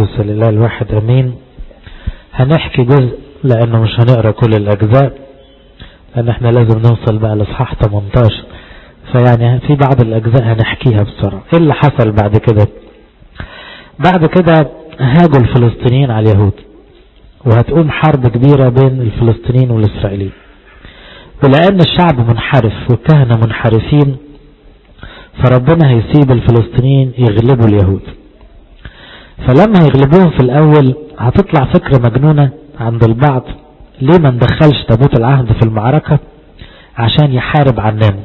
القدس لله الواحد أمين هنحكي جزء لأنه مش هنقرأ كل الأجزاء لأن احنا لازم نوصل بقى لصحاح 18 فيعني في بعض الأجزاء هنحكيها بسرعة ايه اللي حصل بعد كده بعد كده هاجوا الفلسطينيين على اليهود وهتقوم حرب كبيرة بين الفلسطينيين والإسرائيليين ولأن الشعب منحرف والكهنة منحرفين فربنا هيسيب الفلسطينيين يغلبوا اليهود فلما يغلبوهم في الأول هتطلع فكرة مجنونة عند البعض ليه ما ندخلش تابوت العهد في المعركة عشان يحارب عننا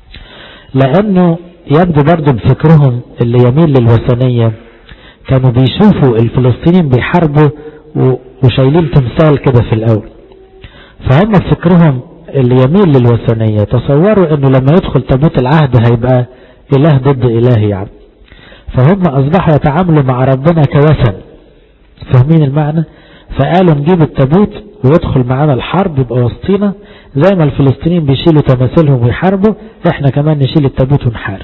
لأنه يبدو برضو بفكرهم اللي يميل للوثنية كانوا بيشوفوا الفلسطينيين بيحاربوا وشايلين تمثال كده في الأول فهم فكرهم اللي يميل للوثنية تصوروا انه لما يدخل تابوت العهد هيبقى اله ضد اله يعني فهم اصبحوا يتعاملوا مع ربنا كوثن فاهمين المعنى فقالوا نجيب التابوت ويدخل معانا الحرب يبقى وسطينا زي ما الفلسطينيين بيشيلوا تماثيلهم ويحاربوا احنا كمان نشيل التابوت ونحارب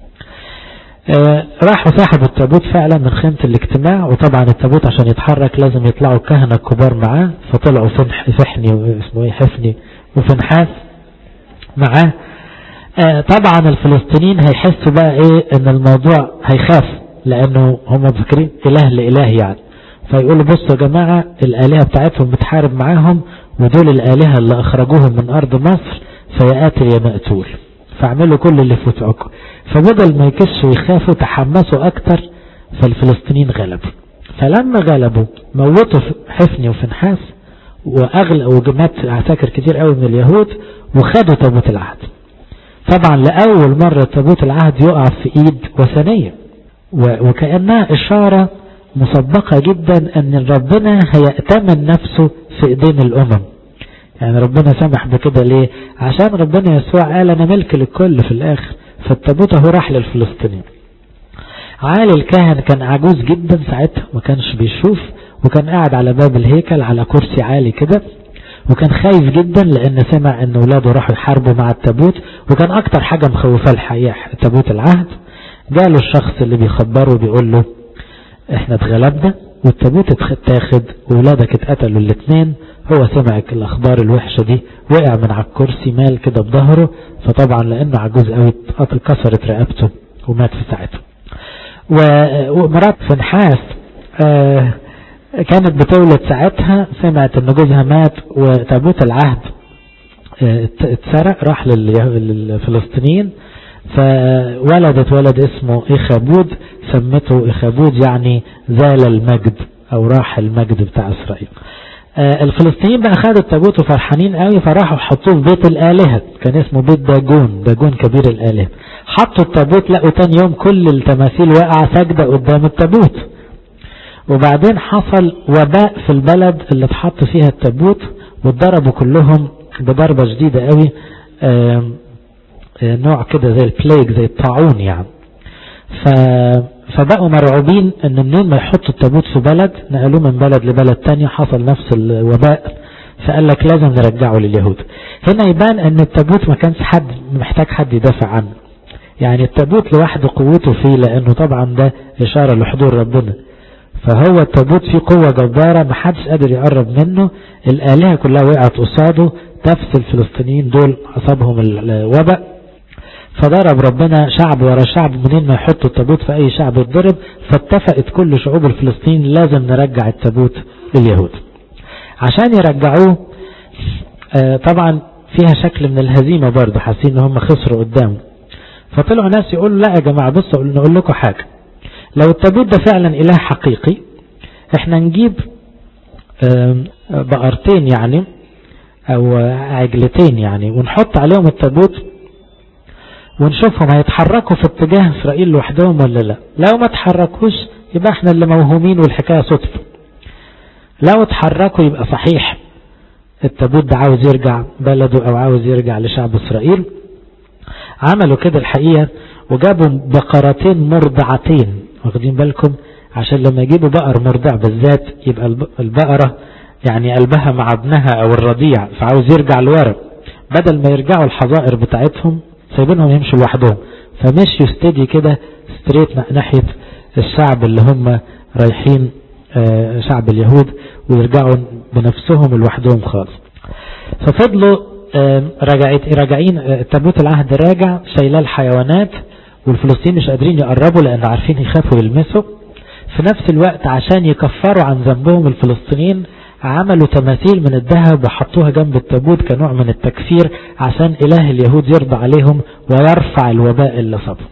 اه راحوا سحبوا التابوت فعلا من خيمة الاجتماع وطبعا التابوت عشان يتحرك لازم يطلعوا الكهنة الكبار معاه فطلعوا فحني اسمه ايه حفني وفنحاس معاه اه طبعا الفلسطينيين هيحسوا بقى ايه ان الموضوع هيخاف لانه هم فاكرين اله لاله يعني فيقولوا بصوا يا جماعة الالهة بتاعتهم بتحارب معاهم ودول الالهة اللي اخرجوهم من ارض مصر فيا قاتل يا مقتول فاعملوا كل اللي في وسعكم فبدل ما يكشوا ويخافوا تحمسوا اكتر فالفلسطينيين غلبوا فلما غلبوا موتوا حفني وفنحاس واغلى وجمات عساكر كتير قوي من اليهود وخدوا تابوت العهد طبعا لأول مرة تابوت العهد يقع في ايد وثنية وكأنها اشارة مسبقة جدا ان ربنا هيأتمن نفسه في ايدين الامم يعني ربنا سمح بكده ليه عشان ربنا يسوع قال انا ملك للكل في الاخر فالتابوت اهو راح للفلسطينيين عالي الكاهن كان عجوز جدا ساعتها ما كانش بيشوف وكان قاعد على باب الهيكل على كرسي عالي كده وكان خايف جدا لان سمع ان اولاده راحوا يحاربوا مع التابوت وكان اكتر حاجة مخوفاه الحقيقة تابوت العهد جاله الشخص اللي بيخبره بيقول له احنا اتغلبنا والتابوت اتاخد واولادك اتقتلوا الاثنين هو سمع الاخبار الوحشة دي وقع من على الكرسي مال كده بظهره فطبعا لانه عجوز قوي اتكسرت رقبته ومات في ساعتها ومرات فنحاس آه كانت بتولد ساعتها سمعت ان جوزها مات وتابوت العهد اتسرق راح للفلسطينيين فولدت ولد اسمه إخابود سمته إخابود يعني زال المجد او راح المجد بتاع اسرائيل الفلسطينيين بقى خدوا التابوت وفرحانين قوي فراحوا حطوه في بيت الآلهة كان اسمه بيت داجون داجون كبير الآلهة حطوا التابوت لقوا تاني يوم كل التماثيل واقعة ساجدة قدام التابوت وبعدين حصل وباء في البلد اللي اتحط فيها التابوت واتضربوا كلهم بضربة شديدة قوي نوع كده زي البليج زي الطاعون يعني فبقوا مرعوبين ان منين ما يحطوا التابوت في بلد نقلوه من بلد لبلد تاني حصل نفس الوباء فقال لك لازم نرجعه لليهود هنا يبان ان التابوت ما كانش حد محتاج حد يدافع عنه يعني التابوت لوحده قوته فيه لانه طبعا ده اشارة لحضور ربنا فهو التابوت فيه قوة جبارة ما حدش قادر يقرب منه الآلهة كلها وقعت قصاده تفس الفلسطينيين دول أصابهم الوباء فضرب ربنا شعب ورا شعب منين ما يحطوا التابوت في أي شعب يتضرب فاتفقت كل شعوب الفلسطينيين لازم نرجع التابوت لليهود عشان يرجعوه آه طبعا فيها شكل من الهزيمة برضه حاسين ان هم خسروا قدامه فطلعوا ناس يقولوا لا يا جماعة بصوا نقول لكم حاجة لو التابوت ده فعلا إله حقيقي احنا نجيب بقرتين يعني او عجلتين يعني ونحط عليهم التابوت ونشوفهم هيتحركوا في اتجاه اسرائيل لوحدهم ولا لا لو ما تحركوش يبقى احنا اللي موهومين والحكاية صدفة لو اتحركوا يبقى صحيح التابوت ده عاوز يرجع بلده او عاوز يرجع لشعب اسرائيل عملوا كده الحقيقة وجابوا بقرتين مرضعتين واخدين بالكم عشان لما يجيبوا بقر مرضع بالذات يبقى البقرة يعني قلبها مع ابنها او الرضيع فعاوز يرجع لورا بدل ما يرجعوا الحظائر بتاعتهم سايبينهم يمشوا لوحدهم فمشيوا استدي كده ستريت ناحية الشعب اللي هم رايحين شعب اليهود ويرجعوا بنفسهم لوحدهم خالص ففضلوا راجعين تابوت العهد راجع شايلاه الحيوانات والفلسطينيين مش قادرين يقربوا لأن عارفين يخافوا يلمسوا في نفس الوقت عشان يكفروا عن ذنبهم الفلسطينيين عملوا تماثيل من الذهب وحطوها جنب التابوت كنوع من التكفير عشان إله اليهود يرضى عليهم ويرفع الوباء اللي صابهم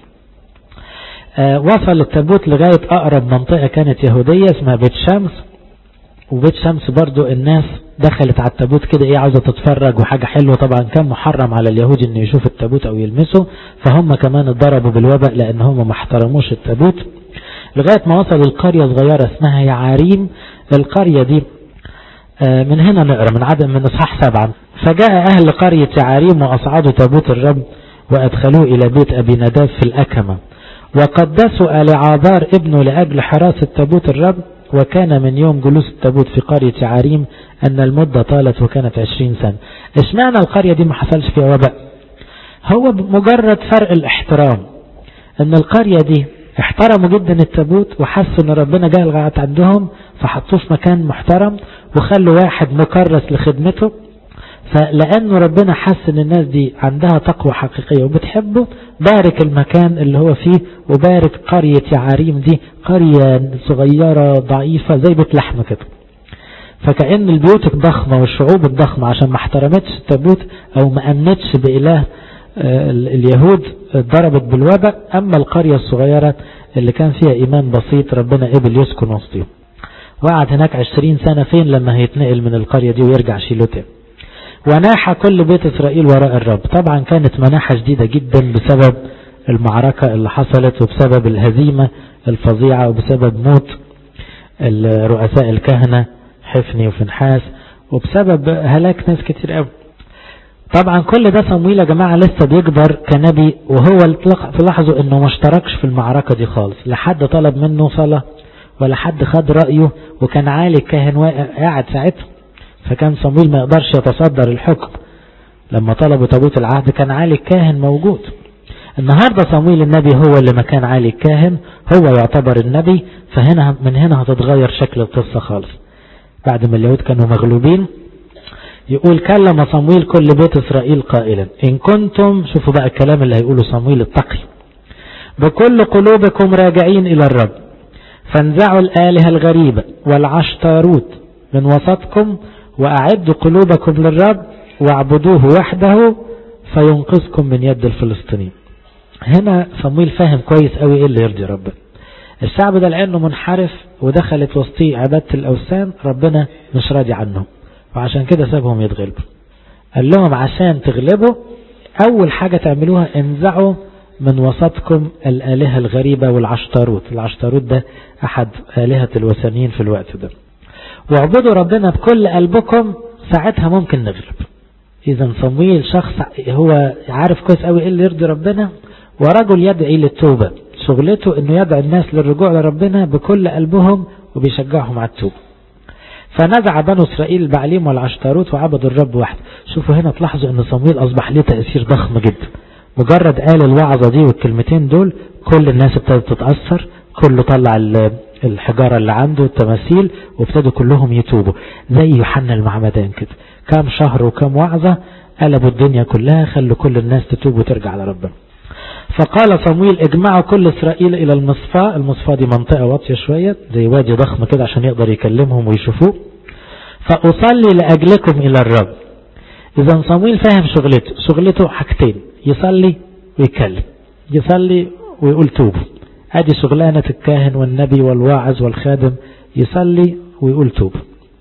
آه وصل التابوت لغاية أقرب منطقة كانت يهودية اسمها بيت شمس وبيت شمس برضو الناس دخلت على التابوت كده ايه عاوزة تتفرج وحاجة حلوة طبعا كان محرم على اليهود انه يشوف التابوت او يلمسه فهم كمان اتضربوا بالوباء لان هم ما احترموش التابوت لغاية ما وصل القرية صغيرة اسمها يعاريم القرية دي من هنا نقرأ من عدد من اصحاح سبعة فجاء اهل قرية يعاريم واصعدوا تابوت الرب وادخلوه الى بيت ابي نداب في الاكمة وقدسوا لعابار ابنه لاجل حراسة تابوت الرب وكان من يوم جلوس التابوت في قرية عريم أن المدة طالت وكانت عشرين سنة اشمعنى القرية دي ما حصلش فيها وباء هو مجرد فرق الاحترام ان القرية دي احترموا جدا التابوت وحسوا ان ربنا جاء لغاية عندهم فحطوه في مكان محترم وخلوا واحد مكرس لخدمته فلأنه ربنا حس ان الناس دي عندها تقوى حقيقية وبتحبه بارك المكان اللي هو فيه وبارك قرية يعاريم دي قرية صغيرة ضعيفة زي بيت لحمة كده فكأن البيوت الضخمة والشعوب الضخمة عشان ما احترمتش التابوت او ما امنتش بإله اليهود ضربت بالوباء اما القرية الصغيرة اللي كان فيها ايمان بسيط ربنا قبل يسكن وسطهم وقعد هناك عشرين سنة فين لما هيتنقل من القرية دي ويرجع شيلو تاني وناح كل بيت إسرائيل وراء الرب طبعا كانت مناحة شديدة جدا بسبب المعركة اللي حصلت وبسبب الهزيمة الفظيعة وبسبب موت رؤساء الكهنة حفني وفنحاس وبسبب هلاك ناس كتير قوي طبعا كل ده صمويل يا جماعة لسه بيكبر كنبي وهو تلاحظوا انه ما اشتركش في المعركة دي خالص لحد طلب منه صلاة ولا حد خد رأيه وكان عالي الكاهن قاعد ساعتها فكان صمويل ما يقدرش يتصدر الحكم لما طلبوا تابوت العهد كان عالي الكاهن موجود النهاردة صمويل النبي هو اللي مكان عالي الكاهن هو يعتبر النبي فهنا من هنا هتتغير شكل القصة خالص بعد ما اليهود كانوا مغلوبين يقول كلم صمويل كل بيت إسرائيل قائلا إن كنتم شوفوا بقى الكلام اللي هيقوله صمويل التقي بكل قلوبكم راجعين إلى الرب فانزعوا الآلهة الغريبة والعشتاروت من وسطكم وأعدوا قلوبكم للرب واعبدوه وحده فينقذكم من يد الفلسطينيين هنا صمويل فاهم كويس قوي ايه اللي يرضي ربنا الشعب ده لانه منحرف ودخلت وسطيه عبادة الاوثان ربنا مش راضي عنهم وعشان كده سابهم يتغلبوا قال لهم عشان تغلبوا اول حاجة تعملوها انزعوا من وسطكم الالهة الغريبة والعشتاروت العشتاروت ده احد الهة الوثنيين في الوقت ده واعبدوا ربنا بكل قلبكم ساعتها ممكن نغلب اذا صمويل شخص هو عارف كويس قوي ايه اللي يرضي ربنا ورجل يدعي للتوبة شغلته انه يدعو الناس للرجوع لربنا بكل قلبهم وبيشجعهم على التوبة فنزع بنو اسرائيل البعليم والعشتاروت وعبدوا الرب وحده شوفوا هنا تلاحظوا ان صمويل اصبح له تأثير ضخم جدا مجرد قال الوعظة دي والكلمتين دول كل الناس ابتدت تتأثر كله طلع الحجارة اللي عنده التماثيل وابتدوا كلهم يتوبوا زي يوحنا المعمدان كده كام شهر وكام وعظة قلبوا الدنيا كلها خلوا كل الناس تتوب وترجع لربنا فقال صمويل اجمعوا كل اسرائيل الى المصفاة المصفاة دي منطقة واطية شوية زي وادي ضخم كده عشان يقدر يكلمهم ويشوفوه فاصلي لاجلكم الى الرب اذا صمويل فاهم شغلته شغلته حاجتين يصلي ويكلم يصلي ويقول توبوا ادي شغلانة الكاهن والنبي والواعظ والخادم يصلي ويقول توب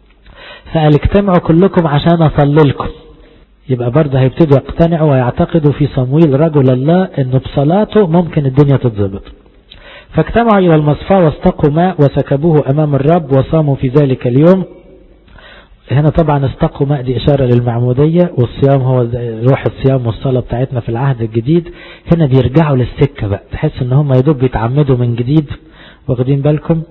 فقال اجتمعوا كلكم عشان اصلي لكم يبقى برضه هيبتدوا يقتنعوا ويعتقدوا في صمويل رجل الله انه بصلاته ممكن الدنيا تتظبط فاجتمعوا الى المصفى واستقوا ماء وسكبوه امام الرب وصاموا في ذلك اليوم هنا طبعا استقوا ماء دي اشارة للمعمودية والصيام هو روح الصيام والصلاة بتاعتنا في العهد الجديد هنا بيرجعوا للسكة بقى تحس ان هم يدوب بيتعمدوا من جديد واخدين بالكم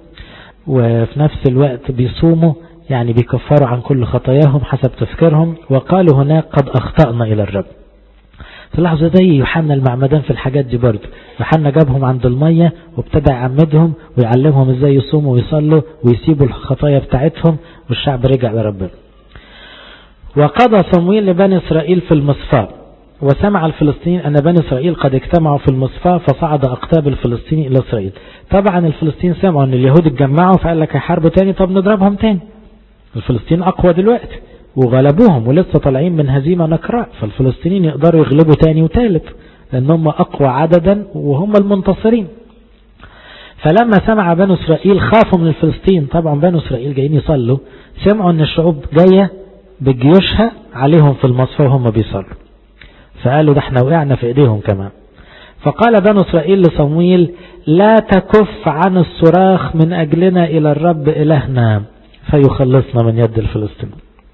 وفي نفس الوقت بيصوموا يعني بيكفروا عن كل خطاياهم حسب تفكيرهم وقالوا هناك قد أخطأنا إلى الرب تلاحظوا زي يوحنا المعمدان في الحاجات دي برضه يوحنا جابهم عند المية وابتدى يعمدهم ويعلمهم ازاي يصوموا ويصلوا ويسيبوا الخطايا بتاعتهم والشعب رجع لربنا وقضى صمويل لبني إسرائيل في المصفاة وسمع الفلسطينيين أن بني إسرائيل قد اجتمعوا في المصفاة فصعد أقطاب الفلسطيني إلى إسرائيل طبعا الفلسطينيين سمعوا أن اليهود اتجمعوا فقال لك هيحاربوا تاني طب نضربهم تاني الفلسطينيين أقوى دلوقتي وغلبوهم ولسه طالعين من هزيمة نكراء فالفلسطينيين يقدروا يغلبوا تاني وتالت لأن هم أقوى عددا وهم المنتصرين فلما سمع بنو إسرائيل خافوا من الفلسطين طبعا بنو إسرائيل جايين يصلوا سمعوا أن الشعوب جاية بجيوشها عليهم في المصفى وهم بيصلوا فقالوا ده احنا وقعنا في ايديهم كمان فقال بنو اسرائيل لصمويل لا تكف عن الصراخ من اجلنا الى الرب الهنا فيخلصنا من يد الفلسطينيين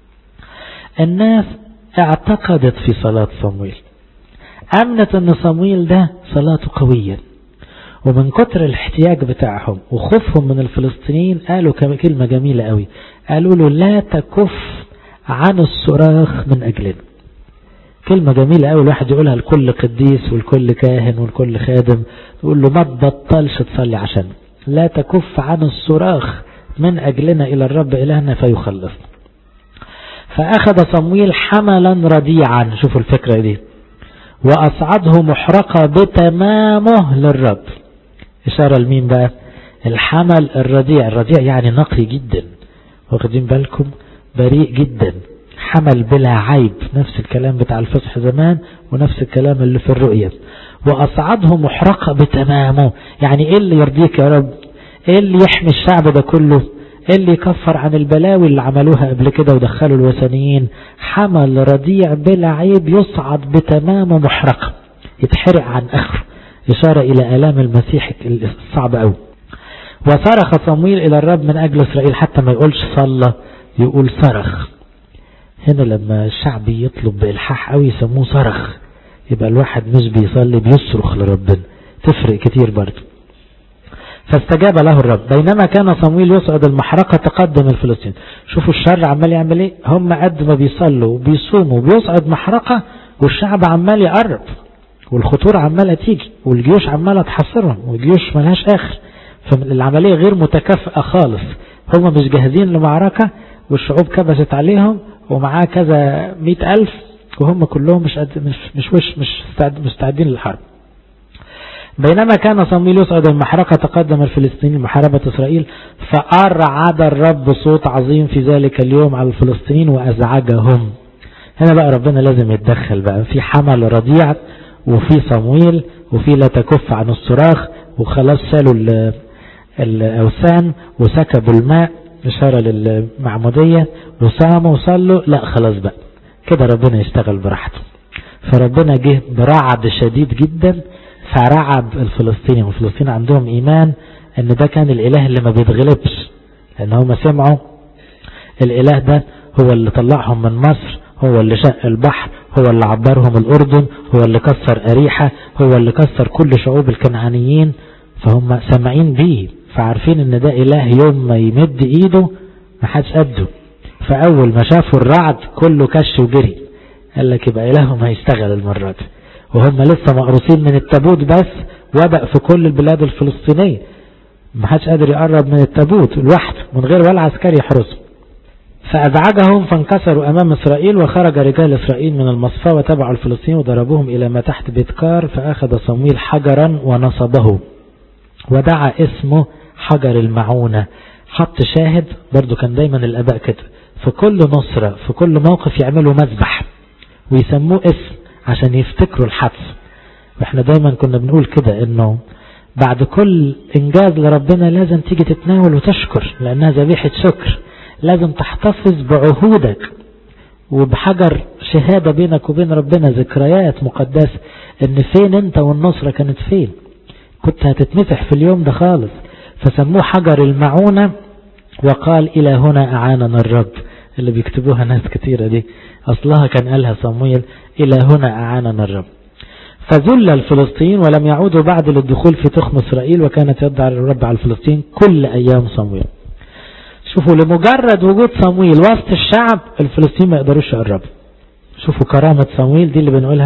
الناس اعتقدت في صلاة صمويل امنت ان صمويل ده صلاته قوية ومن كتر الاحتياج بتاعهم وخوفهم من الفلسطينيين قالوا كلمة جميلة قوي قالوا له لا تكف عن الصراخ من أجلنا كلمة جميلة أول واحد يقولها لكل قديس والكل كاهن والكل خادم يقول له ما تبطلش تصلي عشان لا تكف عن الصراخ من أجلنا إلى الرب إلهنا فيخلصنا فأخذ صمويل حملا رديعا شوفوا الفكرة دي وأصعده محرقة بتمامه للرب إشارة لمين بقى الحمل الرديع الرديع يعني نقي جدا واخدين بالكم بريء جدا حمل بلا عيب نفس الكلام بتاع الفصح زمان ونفس الكلام اللي في الرؤية وأصعده محرقة بتمامه يعني ايه اللي يرضيك يا رب ايه اللي يحمي الشعب ده كله ايه اللي يكفر عن البلاوي اللي عملوها قبل كده ودخلوا الوثنيين حمل رضيع بلا عيب يصعد بتمامه محرقة يتحرق عن اخره إشارة إلى آلام المسيح الصعب أوي وصرخ صمويل إلى الرب من أجل إسرائيل حتى ما يقولش صلى يقول صرخ هنا لما الشعب يطلب بإلحاح قوي يسموه صرخ يبقى الواحد مش بيصلي بيصرخ لربنا تفرق كتير برضه فاستجاب له الرب بينما كان صمويل يصعد المحرقة تقدم الفلسطين شوفوا الشر عمال يعمل ايه هم قد ما بيصلوا وبيصوموا وبيصعد محرقة والشعب عمال يقرب والخطورة عمالة تيجي والجيوش عمالة تحصرهم والجيوش ملهاش اخر فالعملية غير متكافئة خالص هم مش جاهزين لمعركة والشعوب كبست عليهم ومعاه كذا مئة ألف وهم كلهم مش قد مش مش وش مش مستعدين للحرب بينما كان صمويل يصعد المحرقة تقدم الفلسطينيين محاربة إسرائيل فأرعد الرب صوت عظيم في ذلك اليوم على الفلسطينيين وأزعجهم هنا بقى ربنا لازم يتدخل بقى في حمل رضيع وفي صمويل وفي لا تكف عن الصراخ وخلاص شالوا الأوثان وسكبوا الماء إشارة للمعمودية وصاموا وصلوا لا خلاص بقى كده ربنا يشتغل براحته فربنا جه برعد شديد جدا فرعب الفلسطيني والفلسطينيين عندهم إيمان أن ده كان الإله اللي ما بيتغلبش لأن هم سمعوا الإله ده هو اللي طلعهم من مصر هو اللي شق البحر هو اللي عبرهم الأردن هو اللي كسر أريحة هو اللي كسر كل شعوب الكنعانيين فهم سامعين بيه فعارفين ان ده اله يوم ما يمد ايده ما حدش قده فاول ما شافوا الرعد كله كش وجري قال لك يبقى الههم هيشتغل المرة دي وهم لسه مقروسين من التابوت بس وبق في كل البلاد الفلسطينية ما حدش قادر يقرب من التابوت لوحده من غير ولا عسكري يحرسه فأزعجهم فانكسروا أمام إسرائيل وخرج رجال إسرائيل من المصفى وتبعوا الفلسطينيين وضربوهم إلى ما تحت بيتكار فأخذ صمويل حجرا ونصبه ودعا اسمه حجر المعونة حط شاهد برضو كان دايما الأباء كده في كل نصرة في كل موقف يعملوا مذبح ويسموه اسم عشان يفتكروا الحدث واحنا دايما كنا بنقول كده انه بعد كل انجاز لربنا لازم تيجي تتناول وتشكر لانها ذبيحة شكر لازم تحتفظ بعهودك وبحجر شهادة بينك وبين ربنا ذكريات مقدسة ان فين انت والنصرة كانت فين كنت هتتمسح في اليوم ده خالص فسموه حجر المعونة وقال إلى هنا أعاننا الرب اللي بيكتبوها ناس كتيرة دي أصلها كان قالها صمويل إلى هنا أعاننا الرب فذل الفلسطين ولم يعودوا بعد للدخول في تخم إسرائيل وكانت يدعى الرب على الفلسطين كل أيام صمويل شوفوا لمجرد وجود صمويل وسط الشعب الفلسطين ما يقدروش يقربوا شوفوا كرامة صمويل دي اللي بنقولها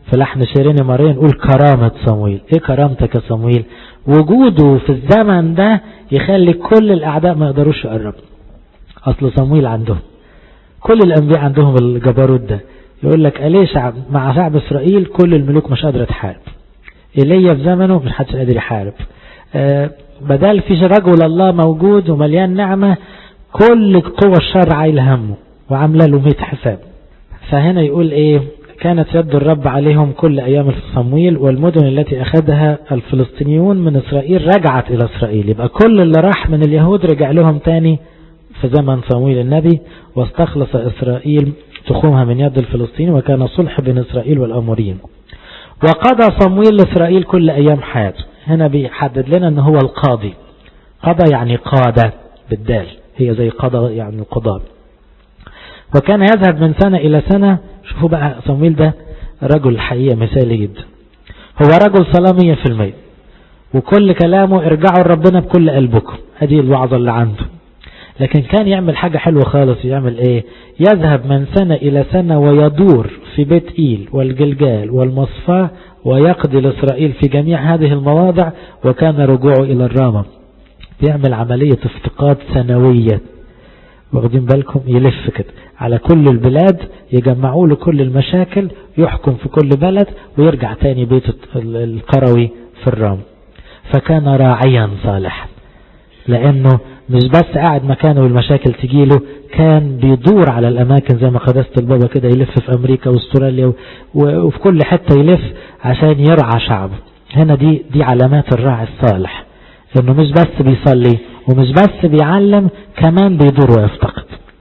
في لحن شيرين ماريا نقول كرامة صمويل ايه كرامتك يا صمويل وجوده في الزمن ده يخلي كل الاعداء ما يقدروش يقربوا اصل صمويل عندهم كل الانبياء عندهم الجبروت ده يقول لك اليه شعب مع شعب اسرائيل كل الملوك مش قادره تحارب ايليا في زمنه مش حدش قادر يحارب آه بدل في رجل الله موجود ومليان نعمة كل قوة الشر عايله همه وعامله له 100 حساب فهنا يقول ايه كانت يد الرب عليهم كل ايام صمويل والمدن التي اخذها الفلسطينيون من اسرائيل رجعت الى اسرائيل يبقى كل اللي راح من اليهود رجع لهم تاني في زمن صمويل النبي واستخلص اسرائيل تخومها من يد الفلسطيني وكان صلح بين اسرائيل والاموريين وقضى صمويل لاسرائيل كل ايام حياته هنا بيحدد لنا ان هو القاضي قضى يعني قادة بالدال هي زي قضى يعني القضاء وكان يذهب من سنة الى سنة شوفوا بقى صمويل ده رجل الحقيقة مثالي جدا هو رجل صلاة مية في المية وكل كلامه ارجعوا لربنا بكل قلبكم ادي الوعظة اللي عنده لكن كان يعمل حاجة حلوة خالص يعمل ايه يذهب من سنة الى سنة ويدور في بيت ايل والجلجال والمصفاة ويقضي لإسرائيل في جميع هذه المواضع وكان رجوعه إلى الرامة بيعمل عملية افتقاد سنوية واخدين بالكم يلف كده على كل البلاد يجمعوا له كل المشاكل يحكم في كل بلد ويرجع تاني بيت القروي في الرام فكان راعيا صالحا لأنه مش بس قاعد مكانه والمشاكل تجيله كان بيدور على الأماكن زي ما قداسة البابا كده يلف في أمريكا واستراليا وفي كل حتة يلف عشان يرعى شعبه هنا دي دي علامات الراعي الصالح انه مش بس بيصلي ومش بس بيعلم كمان بيدور ويفتقد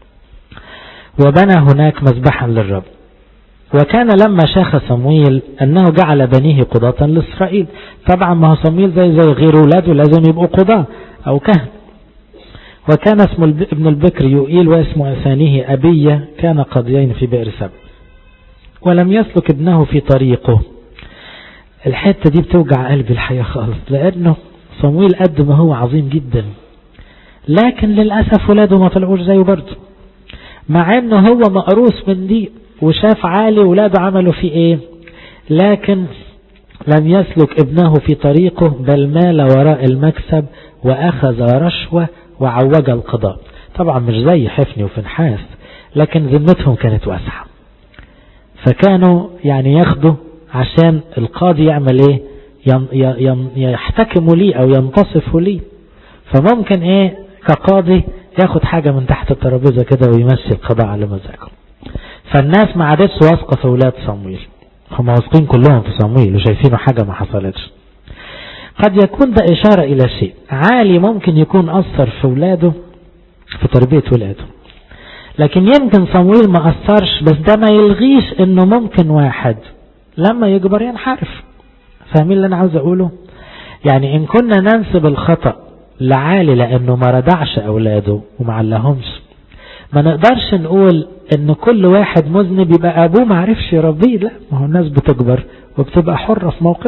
وبنى هناك مذبحا للرب وكان لما شاخ صمويل أنه جعل بنيه قضاة لإسرائيل طبعا ما هو صمويل زي زي غير ولاده لازم يبقوا قضاة أو كهن وكان اسم ابن البكر يؤيل واسم ثانيه أبية كان قضيين في بئر سب ولم يسلك ابنه في طريقه الحتة دي بتوجع قلبي الحقيقة خالص لأنه صمويل قد ما هو عظيم جدا لكن للأسف ولاده ما طلعوش زيه برضه مع انه هو مقروس من دي وشاف عالي ولاده عملوا فيه ايه لكن لم يسلك ابنه في طريقه بل مال وراء المكسب واخذ رشوة وعوج القضاء طبعا مش زي حفني وفنحاس لكن ذمتهم كانت واسعة فكانوا يعني ياخدوا عشان القاضي يعمل ايه يحتكموا لي او ينتصفوا لي فممكن ايه كقاضي ياخد حاجة من تحت الترابيزة كده ويمشي القضاء على مزاجه فالناس ما عادتش واثقة في ولاد صمويل هم واثقين كلهم في صمويل وشايفينه حاجة ما حصلتش قد يكون ده إشارة إلى شيء عالي ممكن يكون أثر في ولاده في تربية ولاده لكن يمكن صمويل ما أثرش بس ده ما يلغيش إنه ممكن واحد لما يكبر ينحرف فاهمين اللي أنا عاوز أقوله يعني إن كنا ننسب الخطأ لعالي لأنه ما ردعش أولاده وما علهمش ما نقدرش نقول ان كل واحد مذنب يبقى ابوه ما عرفش يربيه لا ما هو الناس بتكبر وبتبقى حرة في موقف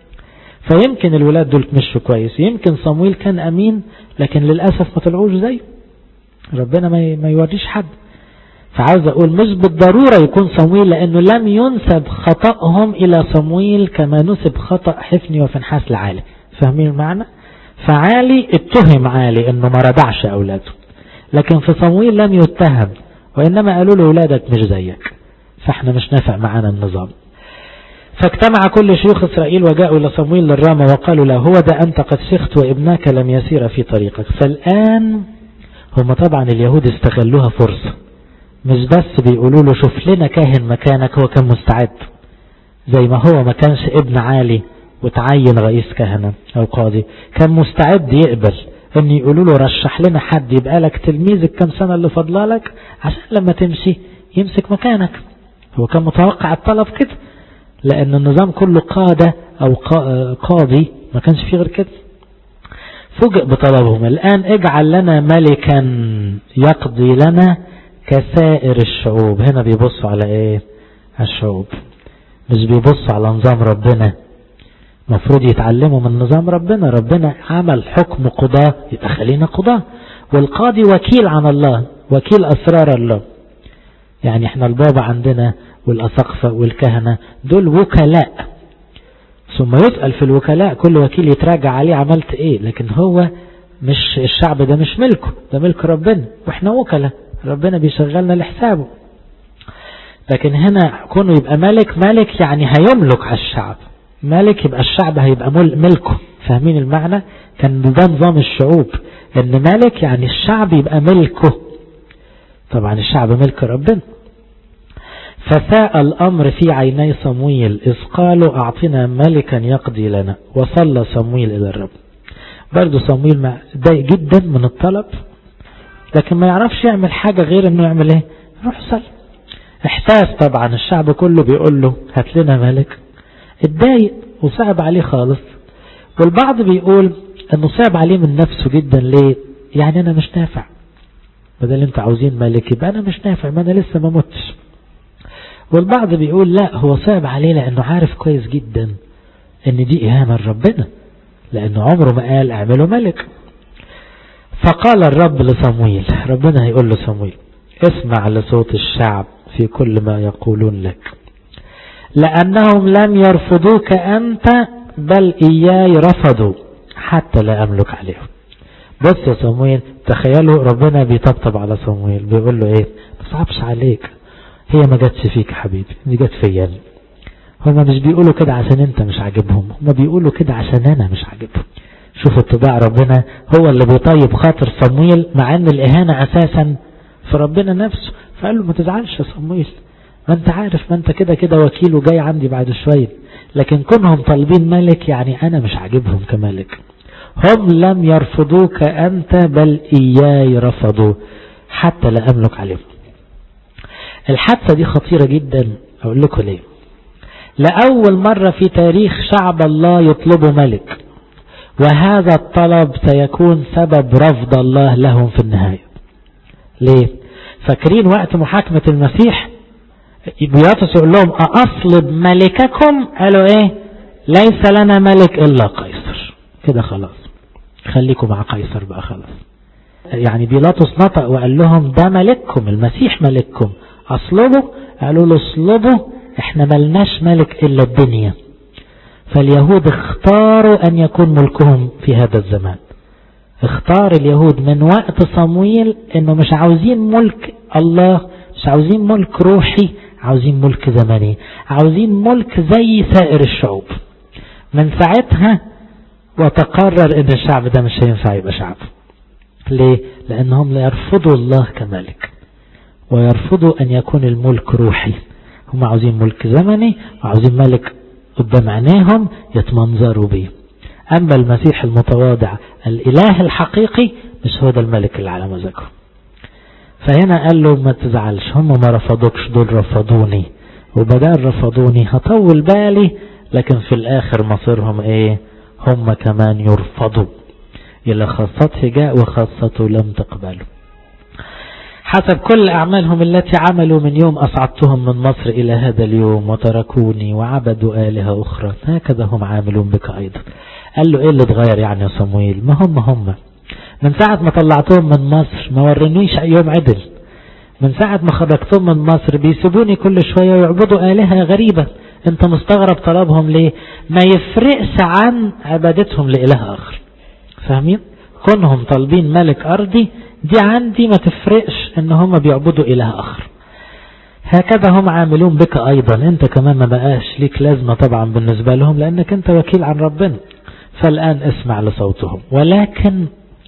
فيمكن الولاد دول مشوا كويس يمكن صمويل كان امين لكن للأسف ما طلعوش زيه ربنا ما ما يوريش حد فعاوز اقول مش بالضرورة يكون صمويل لانه لم ينسب خطأهم الى صمويل كما نسب خطأ حفني وفنحاس لعالي فاهمين المعنى فعالي اتهم عالي انه ما ردعش اولاده لكن في صمويل لم يتهم وإنما قالوا له ولادك مش زيك فاحنا مش نافع معانا النظام فاجتمع كل شيوخ إسرائيل وجاءوا إلى صمويل للرامة وقالوا له هو ده أنت قد شخت وابنك لم يسير في طريقك فالآن هم طبعا اليهود استغلوها فرصة مش بس بيقولوا له شوف لنا كاهن مكانك هو كان مستعد زي ما هو ما كانش ابن عالي وتعين رئيس كهنة أو قاضي كان مستعد يقبل ان يقولوا له رشح لنا حد يبقى لك تلميذ الكام سنة اللي فضلالك عشان لما تمشي يمسك مكانك هو كان متوقع الطلب كده لان النظام كله قادة او قاضي ما كانش فيه غير كده فوجئ بطلبهم الان اجعل لنا ملكا يقضي لنا كسائر الشعوب هنا بيبصوا على ايه الشعوب مش بيبصوا على نظام ربنا مفروض يتعلموا من نظام ربنا ربنا عمل حكم قضاء يبقى خلينا قضاء والقاضي وكيل عن الله وكيل أسرار الله يعني احنا البابا عندنا والأسقفة والكهنة دول وكلاء ثم يسأل في الوكلاء كل وكيل يتراجع عليه عملت ايه لكن هو مش الشعب ده مش ملكه ده ملك ربنا واحنا وكلاء ربنا بيشغلنا لحسابه لكن هنا كونه يبقى ملك ملك يعني هيملك على الشعب ملك يبقى الشعب هيبقى ملكه فاهمين المعنى كان ده نظام الشعوب ان ملك يعني الشعب يبقى ملكه طبعا الشعب ملك ربنا فساء الأمر في عيني صمويل إذ قالوا أعطنا ملكا يقضي لنا وصلى صمويل إلى الرب برضو صمويل ضايق جدا من الطلب لكن ما يعرفش يعمل حاجة غير انه يعمل ايه روح صلي احتاس طبعا الشعب كله بيقول له هات لنا ملك اتضايق وصعب عليه خالص والبعض بيقول انه صعب عليه من نفسه جدا ليه يعني انا مش نافع بدل انت عاوزين ملك يبقى انا مش نافع ما انا لسه ما متش والبعض بيقول لا هو صعب عليه لانه عارف كويس جدا ان دي اهانة لربنا لانه عمره ما قال اعمله ملك فقال الرب لصمويل ربنا هيقول له صمويل اسمع لصوت الشعب في كل ما يقولون لك لأنهم لم يرفضوك أنت بل إياي رفضوا حتى لا أملك عليهم بص يا صمويل تخيلوا ربنا بيطبطب على صمويل بيقول له ايه ما تصعبش عليك هي ما جاتش فيك يا حبيبي دي جت فيا هما مش بيقولوا كده عشان انت مش عاجبهم هما بيقولوا كده عشان انا مش عاجبهم شوف اتباع ربنا هو اللي بيطيب خاطر صمويل مع ان الاهانة اساسا في ربنا نفسه فقال له ما تزعلش يا صمويل ما انت عارف ما انت كده كده وكيل وجاي عندي بعد شوية لكن كونهم طالبين ملك يعني انا مش عاجبهم كملك هم لم يرفضوك انت بل اياي رفضوا حتى لا املك عليهم الحادثة دي خطيرة جدا اقول لكم ليه لأول مرة في تاريخ شعب الله يطلبوا ملك وهذا الطلب سيكون سبب رفض الله لهم في النهاية ليه فاكرين وقت محاكمة المسيح بياطس يقول لهم أصلب ملككم قالوا ايه ليس لنا ملك إلا قيصر كده خلاص خليكم مع قيصر بقى خلاص يعني بيلاطس نطق وقال لهم ده ملككم المسيح ملككم أصلبوا قالوا له اصلبوا احنا ملناش ملك إلا الدنيا فاليهود اختاروا أن يكون ملكهم في هذا الزمان اختار اليهود من وقت صمويل انه مش عاوزين ملك الله مش عاوزين ملك روحي عاوزين ملك زمني عاوزين ملك زي سائر الشعوب من ساعتها وتقرر ان الشعب ده مش هينفع يبقى شعب ليه لانهم يرفضوا الله كملك ويرفضوا ان يكون الملك روحي هم عاوزين ملك زمني وعاوزين ملك قدام عينيهم يتمنظروا بيه أما المسيح المتواضع الإله الحقيقي مش هو ده الملك اللي على مزاجه فهنا قال له ما تزعلش هم ما رفضوكش دول رفضوني وبدال رفضوني هطول بالي لكن في الآخر مصيرهم ايه هم كمان يرفضوا إلى خاصته جاء وخاصته لم تقبله حسب كل أعمالهم التي عملوا من يوم أصعدتهم من مصر إلى هذا اليوم وتركوني وعبدوا آلهة أخرى هكذا هم عاملون بك أيضا قال له إيه اللي اتغير يعني يا صمويل ما هم هم من ساعة ما طلعتهم من مصر ما ورنيش يوم عدل من ساعة ما خرجتهم من مصر بيسيبوني كل شوية ويعبدوا آلهة غريبة انت مستغرب طلبهم ليه ما يفرقش عن عبادتهم لإله آخر فاهمين كونهم طالبين ملك أرضي دي عندي ما تفرقش ان هم بيعبدوا اله اخر هكذا هم عاملون بك ايضا انت كمان ما بقاش ليك لازمة طبعا بالنسبة لهم لانك انت وكيل عن ربنا فالان اسمع لصوتهم ولكن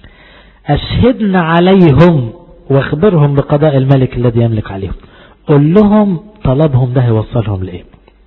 اشهدنا عليهم واخبرهم بقضاء الملك الذي يملك عليهم قل لهم طلبهم ده يوصلهم لايه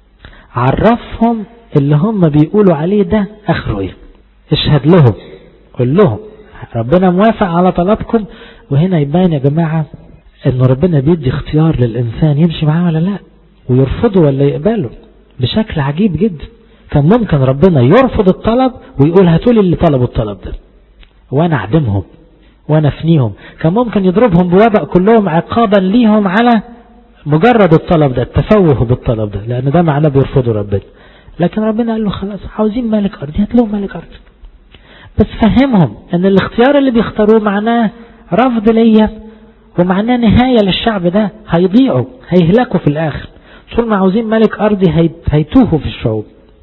عرفهم اللي هم بيقولوا عليه ده اخره ايه اشهد لهم قل لهم ربنا موافق على طلبكم وهنا يبان يا جماعة ان ربنا بيدي اختيار للانسان يمشي معاه ولا لا ويرفضه ولا يقبله بشكل عجيب جدا كان ممكن ربنا يرفض الطلب ويقول هاتولي اللي طلبوا الطلب ده وانا اعدمهم وانا افنيهم كان ممكن يضربهم بوباء كلهم عقابا ليهم على مجرد الطلب ده التفوه بالطلب ده لان ده معناه بيرفضوا ربنا لكن ربنا قال له خلاص عاوزين ملك ارضي هات لهم ملك ارضي بس فهمهم ان الاختيار اللي بيختاروه معناه رفض ليا ومعناه نهاية للشعب ده هيضيعوا هيهلكوا في الآخر طول ما عاوزين ملك أرضي هيتوهوا في الشعوب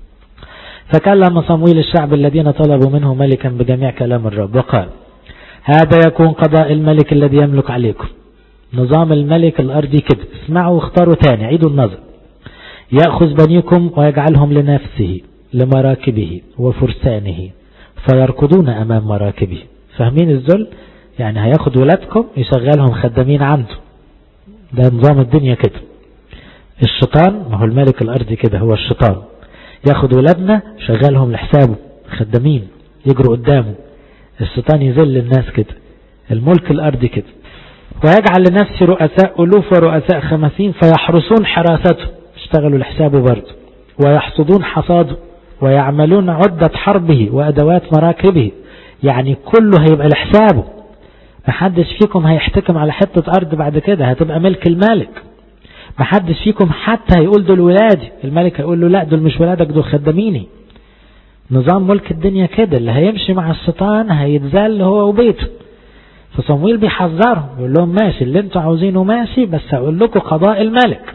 فكلم صمويل الشعب الذين طلبوا منه ملكا بجميع كلام الرب وقال هذا يكون قضاء الملك الذي يملك عليكم نظام الملك الأرضي كده اسمعوا واختاروا تاني عيدوا النظر يأخذ بنيكم ويجعلهم لنفسه لمراكبه وفرسانه فيركضون أمام مراكبه فاهمين الذل يعني هياخد ولادكم يشغلهم خدامين عنده ده نظام الدنيا كده الشيطان ما هو الملك الأرضي كده هو الشيطان ياخد ولادنا شغلهم لحسابه خدامين يجروا قدامه الشيطان يذل الناس كده الملك الأرضي كده ويجعل لنفسه رؤساء ألوف ورؤساء خمسين فيحرسون حراسته اشتغلوا لحسابه برضه ويحصدون حصاده ويعملون عدة حربه وأدوات مراكبه يعني كله هيبقى لحسابه محدش فيكم هيحتكم على حتة أرض بعد كده هتبقى ملك الملك محدش فيكم حتى هيقول دول ولادي الملك هيقول له لا دول مش ولادك دول خداميني نظام ملك الدنيا كده اللي هيمشي مع الشيطان هيتذل هو وبيته فصمويل بيحذرهم يقول لهم ماشي اللي انتوا عاوزينه ماشي بس هقول لكم قضاء الملك